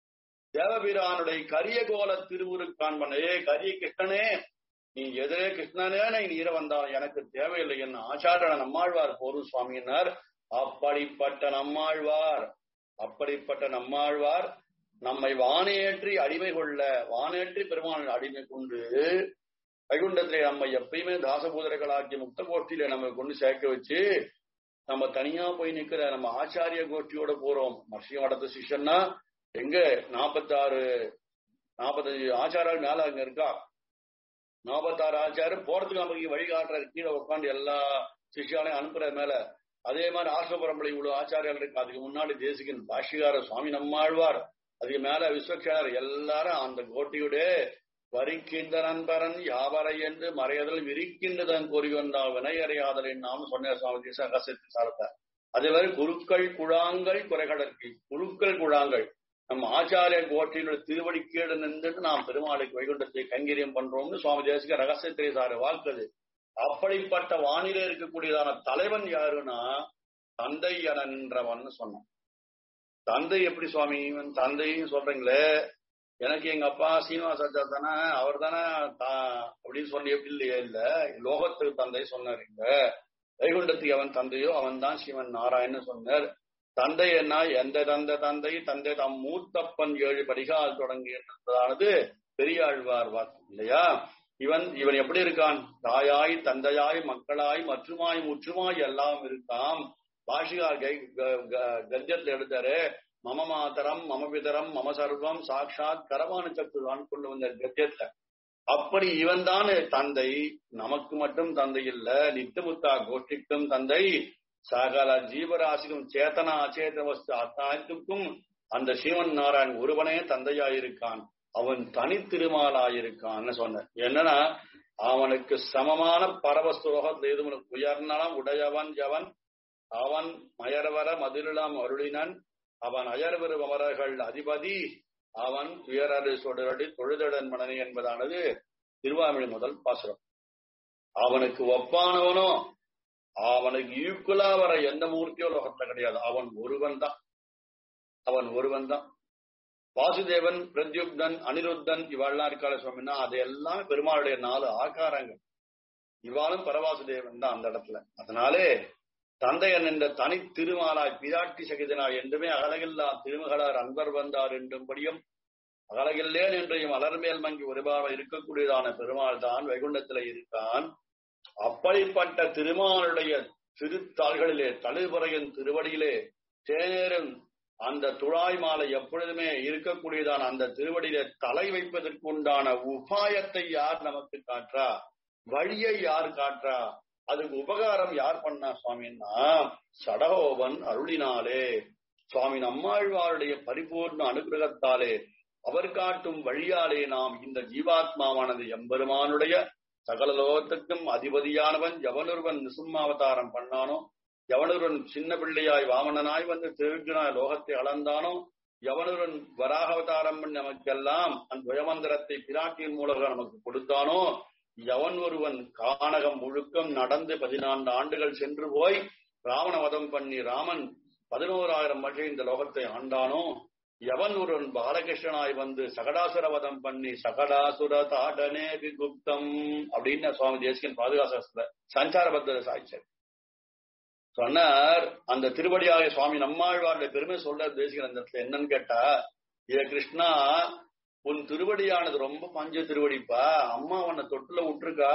A: தேவபிரானுடைய கரிய கோல திருவுருக்கான் பண்ண ஏ கரிய கிருஷ்ணனே நீ எதிரே கிருஷ்ணனே நீ ஈர வந்தால் எனக்கு தேவையில்லை என்ன ஆச்சாரண நம்மாழ்வார் போரும் சுவாமியினார் அப்படிப்பட்ட நம்மாழ்வார் அப்படிப்பட்ட நம்மாழ்வார் நம்மை வானேற்றி அடிமை கொள்ள வானேற்றி பெருமாள் அடிமை கொண்டு வைகுண்டத்திலே நம்ம எப்பயுமே தாசபூதர்களாக்கி முக்த கோஷ்டியில நம்ம கொண்டு சேர்க்க வச்சு நம்ம தனியா போய் நிக்கிற நம்ம ஆச்சாரிய கோஷ்டியோட போறோம் மர்ஷியம் மடத்து சிஷ்யன்னா எங்க நாற்பத்தாறு நாற்பத்தஞ்சு ஆச்சாரம் மேல அங்க இருக்கா நாற்பத்தாறு ஆச்சாரம் போறதுக்கு நமக்கு வழிகாட்டுற கீழே உட்காந்து எல்லா சிஷ்யாலையும் அனுப்புற மேல அதே மாதிரி ஆசிரபரம்பளை இவ்வளவு ஆச்சாரியால் இருக்கு அதுக்கு முன்னாடி தேசிகன் பாஷிகார சுவாமி நம்மாழ்வார் அதுக்கு மேல விஸ்வக்ஷார் எல்லாரும் அந்த கோட்டியுடைய வரிக்கின்ற நண்பரன் யாவரை என்று மறையதல் விரிக்கின்றதன் கூறி வந்தால் வினையறையாதல் நாம் சொன்ன சுவாமி தேசகசத்து சாரத்தை அதே மாதிரி குருக்கள் குழாங்கள் குறைகடற்கு குருக்கள் குழாங்கள் நம்ம ஆச்சாரிய கோட்டையினுடைய திருவடி கீழே நின்றுட்டு நாம் பெருமாளுக்கு வைகுண்டத்தை கைங்கரியம் பண்றோம்னு சுவாமி தேசிக ரகசியத்திரை சார வாழ்க்குது அப்படிப்பட்ட வானிலை இருக்கக்கூடியதான தலைவன் யாருன்னா தந்தை என நின்றவன் சொன்னான் தந்தை எப்படி சுவாமி தந்தைன்னு சொல்றீங்களே எனக்கு எங்க அப்பா சீனிவாசாச்சா தானே அவர் தானே அப்படின்னு சொல்லி எப்படி இல்லையே இல்ல லோகத்துக்கு தந்தை சொன்னாருங்க வைகுண்டத்துக்கு அவன் தந்தையோ அவன் தான் சிவன் நாராயணன் சொன்னார் தந்தை என்ன எந்த தந்த தந்தை தந்தை தம் மூத்தப்பன் ஏழு படிகால் தொடங்கி என்பதானது பெரியாழ்வார் வாக்கு இல்லையா இவன் இவன் எப்படி இருக்கான் தாயாய் தந்தையாய் மக்களாய் மற்றுமாய் முற்றுமாய் எல்லாம் இருக்கான் பாஷிகார் கை கத்தியத்துல எடுத்தாரு மம மாதரம் மம பிதரம் மம சர்வம் சாட்சாத் கரவான சக்குருவான் கொண்டு வந்த கத்தியத்துல அப்படி இவன் தான் தந்தை நமக்கு மட்டும் தந்தை இல்ல நித்தமுத்தா கோஷ்டிக்கும் தந்தை சகல ஜீவராசிக்கும் சேத்தனா அச்சேத வஸ்து அத்தாய்த்துக்கும் அந்த சிவன் நாராயண் ஒருவனே தந்தையாயிருக்கான் அவன் தனித்திருமாலாயிருக்கான்னு சொன்ன என்னன்னா அவனுக்கு சமமான பரவஸ்துலோகத்தில் எதுவும் உயர்நலம் உடையவன் எவன் அவன் மயர்வர மதிலாம் அருளினன் அவன் அயர்வரு அமரர்கள் அதிபதி அவன் துயரடு சொடரடி தொழுதடன் மனநி என்பதானது திருவாமிழி முதல் பாசுரம் அவனுக்கு ஒப்பானவனோ அவனுக்கு ஈக்குவலா வர எந்த மூர்த்தியோ லோகத்துல கிடையாது அவன் ஒருவன் தான் அவன் ஒருவன் தான் வாசுதேவன் பிரத்யுப்தன் அனிருத்தன் இவாள்லாம் இருக்காள சுவாமின்னா அது எல்லாமே பெருமாளுடைய நாலு ஆகாரங்கள் இவாளும் பரவாசுதேவன் தான் அந்த இடத்துல அதனாலே தந்தையன் என்ற தனி திருமாலாய் பிராட்டி சகிதனாய் என்றுமே அகலகில்லா திருமகளார் அன்பர் வந்தார் என்றும்படியும் அகலகில்லேன் என்றையும் அலர்மேல் மங்கி ஒருபாக இருக்கக்கூடியதான பெருமாள் தான் வைகுண்டத்தில இருக்கான் அப்படிப்பட்ட திருமாலுடைய திருத்தாள்களிலே தழுபுறையின் திருவடியிலே தேநேரும் அந்த துழாய் மாலை எப்பொழுதுமே இருக்கக்கூடியதான அந்த திருவடியிலே தலை வைப்பதற்கு உண்டான உபாயத்தை யார் நமக்கு காற்றா வழியை யார் காற்றா அதுக்கு உபகாரம் யார் பண்ணா சுவாமின்னா சடகோபன் அருளினாலே சுவாமி நம்மாழ்வாருடைய பரிபூர்ண அனுகிரகத்தாலே அவர் காட்டும் வழியாலே நாம் இந்த ஜீவாத்மாவானது எம்பெருமானுடைய சகல லோகத்துக்கும் அதிபதியானவன் எவனொருவன் நிசும்மாவதாரம் பண்ணானோ எவனொருவன் சின்ன பிள்ளையாய் வாமனனாய் வந்து திருவினாய் லோகத்தை அளந்தானோ எவனொருவன் வராக அவதாரம் பண்ணி நமக்கெல்லாம் அந்த துயமந்திரத்தை பிராட்டியின் மூலமாக நமக்கு கொடுத்தானோ எவன் ஒருவன் கானகம் முழுக்கம் நடந்து பதினான்கு ஆண்டுகள் சென்று போய் ராவண வதம் பண்ணி ராமன் பதினோராயிரம் மழை இந்த லோகத்தை ஆண்டானோ எவன் ஒருவன் பாலகிருஷ்ணனாய் வந்து சகடாசுர வதம் பண்ணி சகடாசுர தாடனே விகுப்தம் அப்படின்னு சுவாமி தேசிகன் பாதுகாசத்துல சஞ்சார பத்திர சாய்ச்சார் சொன்னார் அந்த திருவடியாக சுவாமி நம்மாழ்வாருடைய பெருமை சொல்ற தேசிகன் அந்த இடத்துல என்னன்னு கேட்டா ஏ கிருஷ்ணா உன் திருவடியானது ரொம்ப பஞ்ச திருவடிப்பா அம்மா உன்னை தொட்டுல விட்டுருக்கா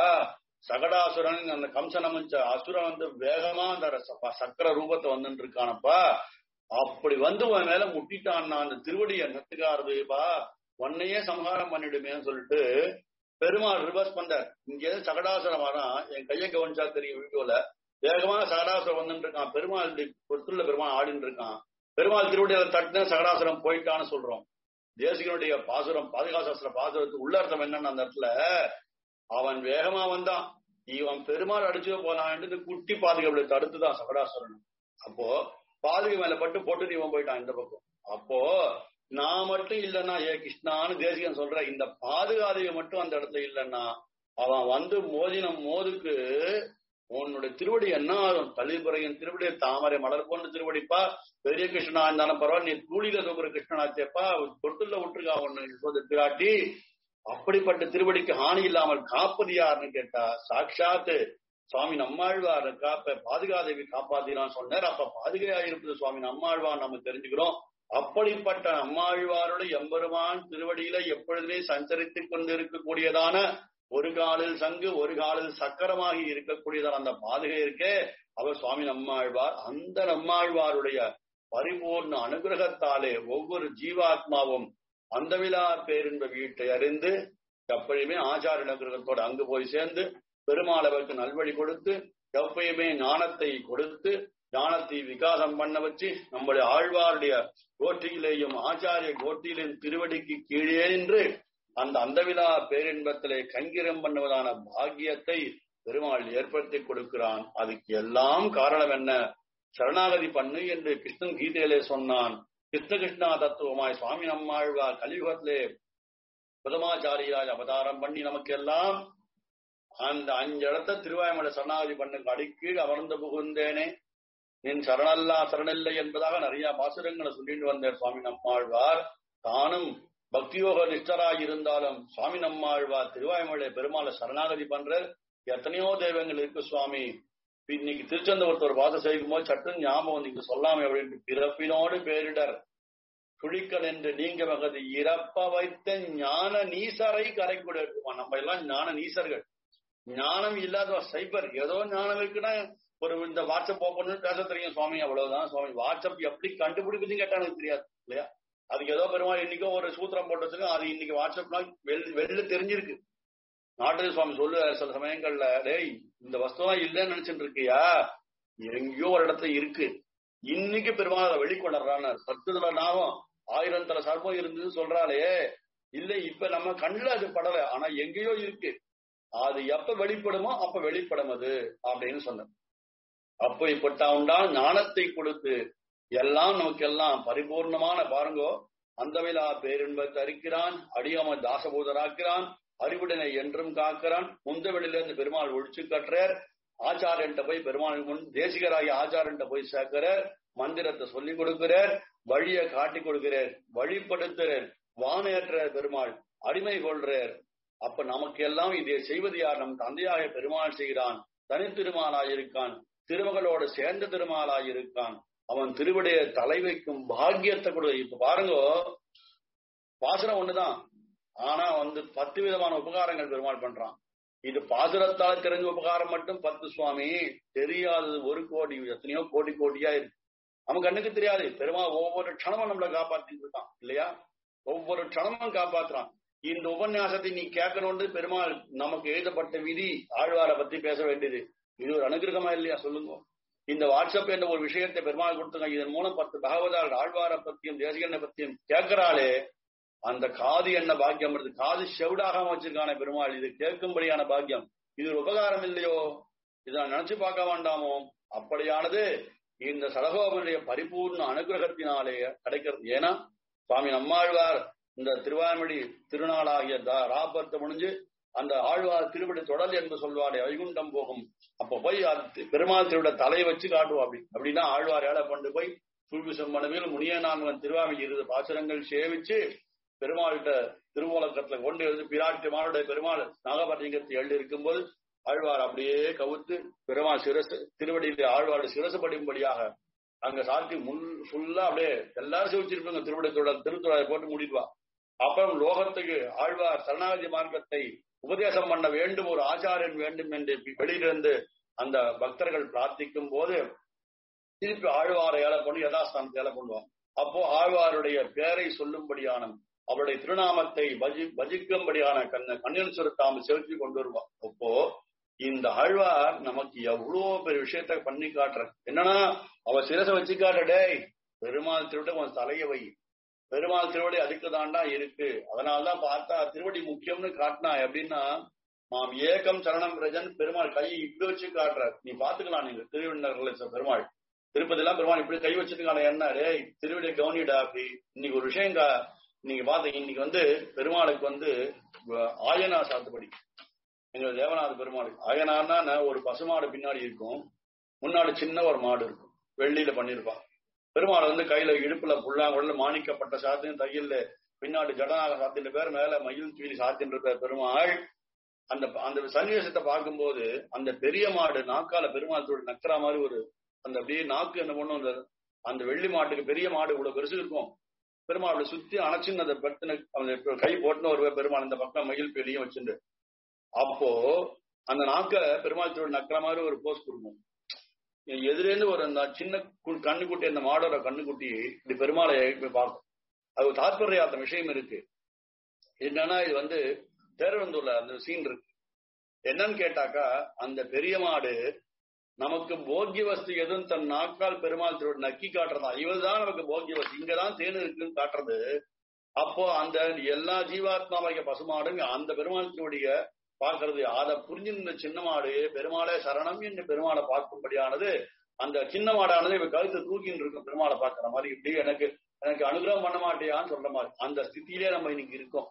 A: சகடாசுரன் அந்த கம்சன் அமைச்ச அசுரன் வந்து வேகமா அந்த ச- சக்கர ரூபத்தை வந்துட்டு இருக்கானப்பா அப்படி வந்து உன் மேல முட்டிட்டான்னா அந்த திருவடி என்னத்துக்காருதுப்பா உன்னையே சம்ஹாரம் பண்ணிடுமேன்னு சொல்லிட்டு பெருமாள் ரிவர்ஸ் பண்றார் இங்க எது சகடாசுரம் வரான் என் கையை கவனிச்சா தெரியும் வீடியோல வேகமா சகடாசுரம் வந்துட்டு இருக்கான் பெருமாள் இப்படி பொருத்துள்ள பெருமாள் ஆடின்னு இருக்கான் பெருமாள் திருவடியில தட்டுன சகடாசுரம் போயிட்டான்னு சொல்றோம் தேசிகனுடைய பாசுரம் பாதுகாசாஸ்திர பாசுரத்துக்கு உள்ள அர்த்தம் என்னன்னு அந்த இடத்துல அவன் வேகமா வந்தான் இவன் பெருமாள் அடிச்சு போனான்ட்டு குட்டி பாதுகாப்புல தடுத்துதான் சகடாசுரன் அப்போ பாதுகை மேல பட்டு போட்டு இவன் போயிட்டான் இந்த பக்கம் அப்போ நான் மட்டும் இல்லைன்னா ஏ கிருஷ்ணான்னு தேசிகன் சொல்ற இந்த பாதுகாதேவி மட்டும் அந்த இடத்துல இல்லைன்னா அவன் வந்து மோதின மோதுக்கு உன்னுடைய திருவடி என்ன ஆகும் தளிபுரையின் திருவடி தாமரை மலர் போன்ற திருவடிப்பா பெரிய கிருஷ்ணனா இருந்தாலும் பரவாயில்ல நீ தூளில தூக்குற கிருஷ்ணனாச்சேப்பா தொட்டுல விட்டுருக்கா உன்னை இப்போது பிராட்டி அப்படிப்பட்ட திருவடிக்கு ஹானி இல்லாமல் காப்பது யாருன்னு கேட்டா சாட்சாத்து சுவாமி நம்மாழ்வார் காப்ப பாதுகாதேவி காப்பாத்தினான்னு சொன்னார் அப்ப பாதுகையா இருப்பது சுவாமி நம்மாழ்வார் நம்ம தெரிஞ்சுக்கிறோம் அப்படிப்பட்ட நம்மாழ்வாருடைய எம்பெருமான் திருவடியில எப்பொழுதுமே சஞ்சரித்துக் கொண்டு இருக்கக்கூடியதான ஒரு காலில் சங்கு ஒரு காலில் சக்கரமாகி இருக்கக்கூடியதான அந்த பாதுகை இருக்கே அவர் சுவாமி நம்மாழ்வார் அந்த நம்மாழ்வாருடைய பரிபூர்ண அனுகிரகத்தாலே ஒவ்வொரு ஜீவாத்மாவும் அந்த விழா பேரின்ப வீட்டை அறிந்து எப்பயுமே ஆச்சார அனுகிரகத்தோட அங்கு போய் சேர்ந்து பெருமாளவருக்கு நல்வழி கொடுத்து எப்பயுமே ஞானத்தை கொடுத்து ஞானத்தை விகாசம் பண்ண வச்சு நம்முடைய ஆழ்வாருடைய கோட்டியிலேயும் ஆச்சாரிய கோட்டியிலும் திருவடிக்கு கீழே நின்று அந்த அந்தவிழா பேரின்பத்திலே கங்கிரம் பண்ணுவதான பாக்கியத்தை பெருமாள் ஏற்படுத்தி கொடுக்கிறான் அதுக்கு எல்லாம் காரணம் என்ன சரணாகதி பண்ணு என்று கிருஷ்ணன் கீதையிலே சொன்னான் கிருஷ்ண கிருஷ்ணா தத்துவமாய் சுவாமி நம்மாழ்வார் கலியுகத்திலே பிரதமாச்சாரியாய் அவதாரம் பண்ணி நமக்கு எல்லாம் அந்த அஞ்சு இடத்த திருவாய்மலை சரணாகதி பண்ணுங்க அடிக்கீழ் அமர்ந்து புகுந்தேனே நின் சரணல்லா சரணில்லை என்பதாக நிறைய பாசுரங்களை சொல்லிட்டு வந்தார் சுவாமி நம்மாழ்வார் தானும் பக்தியோக நிஷ்டராய் இருந்தாலும் சுவாமி நம்மாழ்வார் திருவாய்மலை பெருமாளை சரணாகதி பண்ற எத்தனையோ தெய்வங்கள் இருக்கு சுவாமி இன்னைக்கு திருச்செந்தபுரத்து ஒரு பாசம் செய்யும் போது சட்டுன்னு ஞாபகம் நீங்க சொல்லாம அப்படின்ட்டு பிறப்பினோடு பேரிடர் குழிக்கல் என்று நீங்க மகது இறப்ப வைத்த ஞான நீசரை கரைக்கூட இருக்குமா நம்ம எல்லாம் ஞான நீசர்கள் ஞானம் இல்லாத சைபர் ஏதோ ஞானம் இருக்குன்னா ஒரு இந்த வாட்ஸ்அப் ஓப்பன் பேச தெரியும் சுவாமி அவ்வளவுதான் சுவாமி வாட்ஸ்அப் எப்படி கண்டுபிடிக்குதுன்னு கேட்டா எனக்கு தெரியாது இல்லையா அதுக்கு ஏதோ பெருமாள் இன்னைக்கோ ஒரு சூத்திரம் போட்டதுக்கு அது இன்னைக்கு வாட்ஸ்அப்லாம் வெள் வெளில தெரிஞ்சிருக்கு நாட்டு சுவாமி சொல்லு சில சமயங்கள்ல டேய் இந்த வஸ்துவெல்லாம் இல்லைன்னு நினைச்சிட்டு இருக்கியா எங்கேயோ ஒரு இடத்துல இருக்கு இன்னைக்கு பெருமாள் அதை வெளிக்கொண்டுறான்னு சத்துதல நாகம் ஆயிரம் தலை சர்ப்பம் இருந்ததுன்னு சொல்றாளே இல்ல இப்ப நம்ம கண்ணுல அது படல ஆனா எங்கேயோ இருக்கு அது எப்ப வெளிப்படுமோ அப்ப வெளிப்படும் அது அப்படின்னு சொன்னேன் அப்போ இப்பட்டா உண்டால் ஞானத்தை கொடுத்து எல்லாம் நமக்கு எல்லாம் பரிபூர்ணமான பாருங்கோ அந்த விழா பேரின்பத்தை அரிக்கிறான் அடியாம தாசபூதராக்கிறான் அறிவுடனை என்றும் காக்கிறான் முந்தவெளியிலிருந்து பெருமாள் ஒழிச்சு கட்டுறார் ஆச்சாரன்ட்ட போய் பெருமாள் முன் தேசிகராகிய ஆச்சாரன்ட்ட போய் சேர்க்கிறார் மந்திரத்தை சொல்லி கொடுக்கிறார் வழியை காட்டி கொடுக்கிறார் வழிப்படுத்துறார் வானேற்றார் பெருமாள் அடிமை கொள்றார் அப்ப நமக்கு எல்லாம் இதை செய்வது யார் நம் தந்தையாக பெருமாள் செய்கிறான் தனித்திருமாலாயிருக்கான் திருமகளோட சேர்ந்த திருமாலாயிருக்கான் அவன் திருவிடைய தலை வைக்கும் பாக்கியத்தை கொடு இப்ப பாருங்க பாசுரம் ஒண்ணுதான் ஆனா வந்து பத்து விதமான உபகாரங்கள் பெருமாள் பண்றான் இது பாசுரத்தால் தெரிஞ்ச உபகாரம் மட்டும் பத்து சுவாமி தெரியாதது ஒரு கோடி எத்தனையோ கோடி கோடியா இருக்கு நமக்கு கண்ணுக்கு தெரியாது பெருமாள் ஒவ்வொரு க்ஷணமும் நம்மளை காப்பாத்திட்டு இருக்கான் இல்லையா ஒவ்வொரு க்ஷணமும் காப்பாத்துறான் இந்த உபன்யாசத்தை நீ கேட்கணும்னு பெருமாள் நமக்கு எழுதப்பட்ட விதி ஆழ்வாரை பத்தி பேச வேண்டியது இது ஒரு அனுகிரகமா இல்லையா சொல்லுங்க இந்த வாட்ஸ்அப் என்ற ஒரு விஷயத்தை பெருமாள் கொடுத்துங்க இதன் மூலம் பத்து பகவதால் ஆழ்வாரை பத்தியும் தேசிகனை பத்தியும் கேட்கிறாளே அந்த காது என்ன பாக்கியம் வருது காது செவிடாகாம வச்சிருக்கான பெருமாள் இது கேட்கும்படியான பாக்கியம் இது ஒரு உபகாரம் இல்லையோ இதை நினைச்சு பார்க்க வேண்டாமோ அப்படியானது இந்த சடகோபனுடைய பரிபூர்ண அனுகிரகத்தினாலே கிடைக்கிறது ஏன்னா சுவாமி நம்மாழ்வார் இந்த திருவாய்மொழி திருநாளாகிய ராபத்தை முடிஞ்சு அந்த ஆழ்வார் திருவிடை தொடல் என்று சொல்வாடே வைகுண்டம் போகும் அப்ப போய் பெருமாள் திருவிட தலையை வச்சு காட்டுவோம் அப்படி அப்படின்னா ஆழ்வார் ஏழை கொண்டு போய் புல்விசம் மனுவில் முனிய நான்வன் திருவாமி இருது பாசுரங்கள் சேவிச்சு பெருமாள்கிட்ட திருமூலக்கத்துல கொண்டு எழுது பிராட்டிமாருடைய பெருமாள் நாகபட்டிங்கத்தை எழுதி இருக்கும்போது ஆழ்வார் அப்படியே கவுத்து பெருமாள் சிரசு திருவடியிலே ஆழ்வாருடைய சிரசு படியும்படியாக அங்க சாத்தி முன் ஃபுல்லா அப்படியே எல்லாரும் சிவிச்சிருப்பாங்க திருவிடத்தோட திருத்துறையை போட்டு மூடிடுவா அப்புறம் லோகத்துக்கு ஆழ்வார் சரணாகதி மார்க்கத்தை உபதேசம் பண்ண வேண்டும் ஒரு ஆச்சாரியன் வேண்டும் என்று வெளியிலிருந்து அந்த பக்தர்கள் பிரார்த்திக்கும் போது திருப்பி ஆழ்வாரை ஏழை பண்ணி யதாஸ்தானத்தை ஏழை பண்ணுவோம் அப்போ ஆழ்வாருடைய பேரை சொல்லும்படியான அவருடைய திருநாமத்தை பஜி பஜிக்கும்படியான கண்ண கண்ணில் சுருத்தாமல் செலுத்தி கொண்டு வருவான் அப்போ இந்த ஆழ்வார் நமக்கு எவ்வளவு பெரிய விஷயத்த பண்ணி காட்டுற என்னன்னா அவ சிரசை வச்சு காட்ட டேய் பெருமாள் திருவிட உன் தலையை வை பெருமாள் திருவடி அதுக்கு தாண்டா இருக்கு அதனாலதான் பார்த்தா திருவடி முக்கியம்னு காட்டினா எப்படின்னா மாம் ஏகம் சரணம் ரஜன் பெருமாள் கை இப்படி வச்சு காட்டுற நீ பாத்துக்கலாம் நீங்க திருவிண்ணர்ல பெருமாள் திருப்பதிலாம் பெருமாள் இப்படி கை வச்சிருக்கான என்ன டேய் திருவிடியை கவனிடா அப்படி இன்னைக்கு ஒரு விஷயம் நீங்க பாத்தீங்க இன்னைக்கு வந்து பெருமாளுக்கு வந்து ஆயனா சாத்துப்படி எங்க தேவநாத பெருமாள் ஆயனார்னா ஒரு பசுமாடு பின்னாடி இருக்கும் முன்னாடி சின்ன ஒரு மாடு இருக்கும் வெள்ளியில பண்ணிருப்பான் பெருமாள் வந்து கையில இடுப்புல புல்லாங்குழல மாணிக்கப்பட்ட சாத்தின் தையல்ல பின்னாடி ஜடநாக சாத்தின் பேர் மேல மயில் தூளி சாத்தின் இருக்க பெருமாள் அந்த அந்த சன்னிவேசத்தை பார்க்கும்போது அந்த பெரிய மாடு நாக்கால பெருமாள் தோடு நக்கிற மாதிரி ஒரு அந்த அப்படியே நாக்கு என்ன பண்ணும் அந்த அந்த வெள்ளி மாட்டுக்கு பெரிய மாடு இவ்வளவு பெருசு இருக்கும் பெருமாள் அப்படி சுத்தி அணைச்சுன்னு அந்த பட்டுன அந்த கை போட்டுன்னு ஒரு பெருமாள் இந்த பக்கம் மயில் பெலியும் வச்சுட்டு அப்போ அந்த நாக்க பெருமாள் தோடு நக்கிற மாதிரி ஒரு போஸ் கொடுக்கும் எதிரேந்து ஒரு அந்த சின்ன கண்ணுக்குட்டி அந்த மாடோட கண்ணுக்குட்டி இப்படி பெருமாளை போய் பார்க்கும் அது தாற்பயாத்த விஷயம் இருக்கு என்னன்னா இது வந்து தேரவந்தூர்ல அந்த சீன் இருக்கு என்னன்னு கேட்டாக்கா அந்த பெரிய மாடு நமக்கு போக்கிய வஸ்து எதுவும் தன் நாக்கால் பெருமாள் திருவடி நக்கி காட்டுறதா இவள் தான் நமக்கு போக்கிய வஸ்து இங்கதான் தேன் இருக்குன்னு காட்டுறது அப்போ அந்த எல்லா ஜீவாத்மாவைய பசுமாடும் அந்த பெருமாள் திருவடிய பார்க்கறது அதை புரிஞ்சிருந்த சின்ன மாடு பெருமாளே சரணம் என்று பெருமாளை பார்க்கும்படியானது அந்த சின்ன மாடானது இவ கழுத்து தூக்கின்னு இருக்கும் பெருமாளை பார்க்கிற மாதிரி இப்படி எனக்கு எனக்கு அனுகிரகம் பண்ண மாட்டேயான்னு சொல்ற மாதிரி அந்த ஸ்திதியிலே நம்ம இன்னைக்கு இருக்கோம்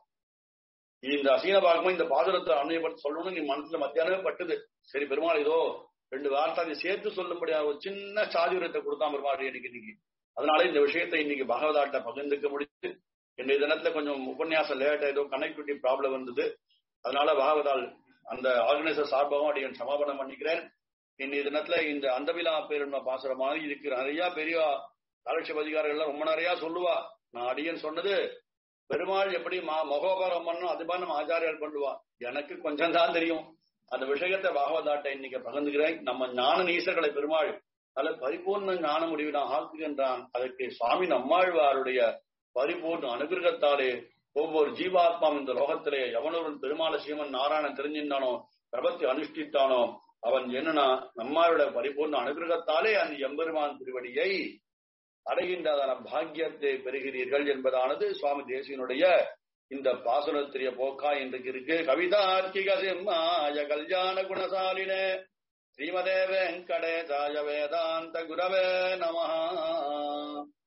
A: இந்த அசீன பார்க்கும்போது இந்த பாதுரத்தை அன்னையப்பட்டு சொல்லணும்னு நீ மனசுல மத்தியானமே பட்டுது சரி பெருமாள் ஏதோ ரெண்டு வார்த்தை அதை சேர்த்து சொல்லும்படியா ஒரு சின்ன சாதுரியத்தை கொடுத்தா பெருமாள் எனக்கு இன்னைக்கு அதனால இந்த விஷயத்தை இன்னைக்கு பகவதாட்ட பகிர்ந்துக்க முடிச்சு இன்றைய தினத்துல கொஞ்சம் உபன்யாசம் லேட் ஏதோ கனெக்டிவிட்டி ப்ராப்ளம் வந்தது அதனால பாகவதால் அந்த ஆர்கனைசர் சார்பாகவும் அடியன் சமாபனம் பண்ணிக்கிறேன் இன்னைய தினத்துல இந்த அந்தவிழா பேருண்மை பாசுற மாதிரி இருக்கு நிறைய பெரிய காலட்சேப அதிகாரிகள் ரொம்ப நிறைய சொல்லுவா நான் அடியன் சொன்னது பெருமாள் எப்படி மா மகோபரம் பண்ணும் அது மாதிரி நம்ம ஆச்சாரியால் பண்ணுவா எனக்கு கொஞ்சம் தான் தெரியும் அந்த விஷயத்தை பாகவதாட்டை இன்னைக்கு பகிர்ந்துக்கிறேன் நம்ம ஞான நீசர்களை பெருமாள் நல்ல பரிபூர்ண ஞான முடிவிடம் ஆக்குகின்றான் அதற்கு சுவாமி நம்மாழ்வாருடைய பரிபூர்ண அனுகிரகத்தாலே ஒவ்வொரு ஜீவாத்மாவும் இந்த லோகத்திலே எவனொருவன் பெருமாள சீமன் நாராயணன் தெரிஞ்சின்றானோ பிரபத்தை அனுஷ்டித்தானோ அவன் என்னன்னா நம்மளுடைய பரிபூர்ண அனுகிரகத்தாலே அந்த எம்பெருமான் திருவடியை அடைகின்றதான பாக்கியத்தை பெறுகிறீர்கள் என்பதானது சுவாமி தேசியனுடைய இந்த பாசுரத்திரிய போக்கா இன்றைக்கு இருக்கு கவிதார்க்கிக சிம்மாய கல்யாண குணசாலினே ஸ்ரீமதே வெங்கடேசாய வேதாந்த குரவே நமஹா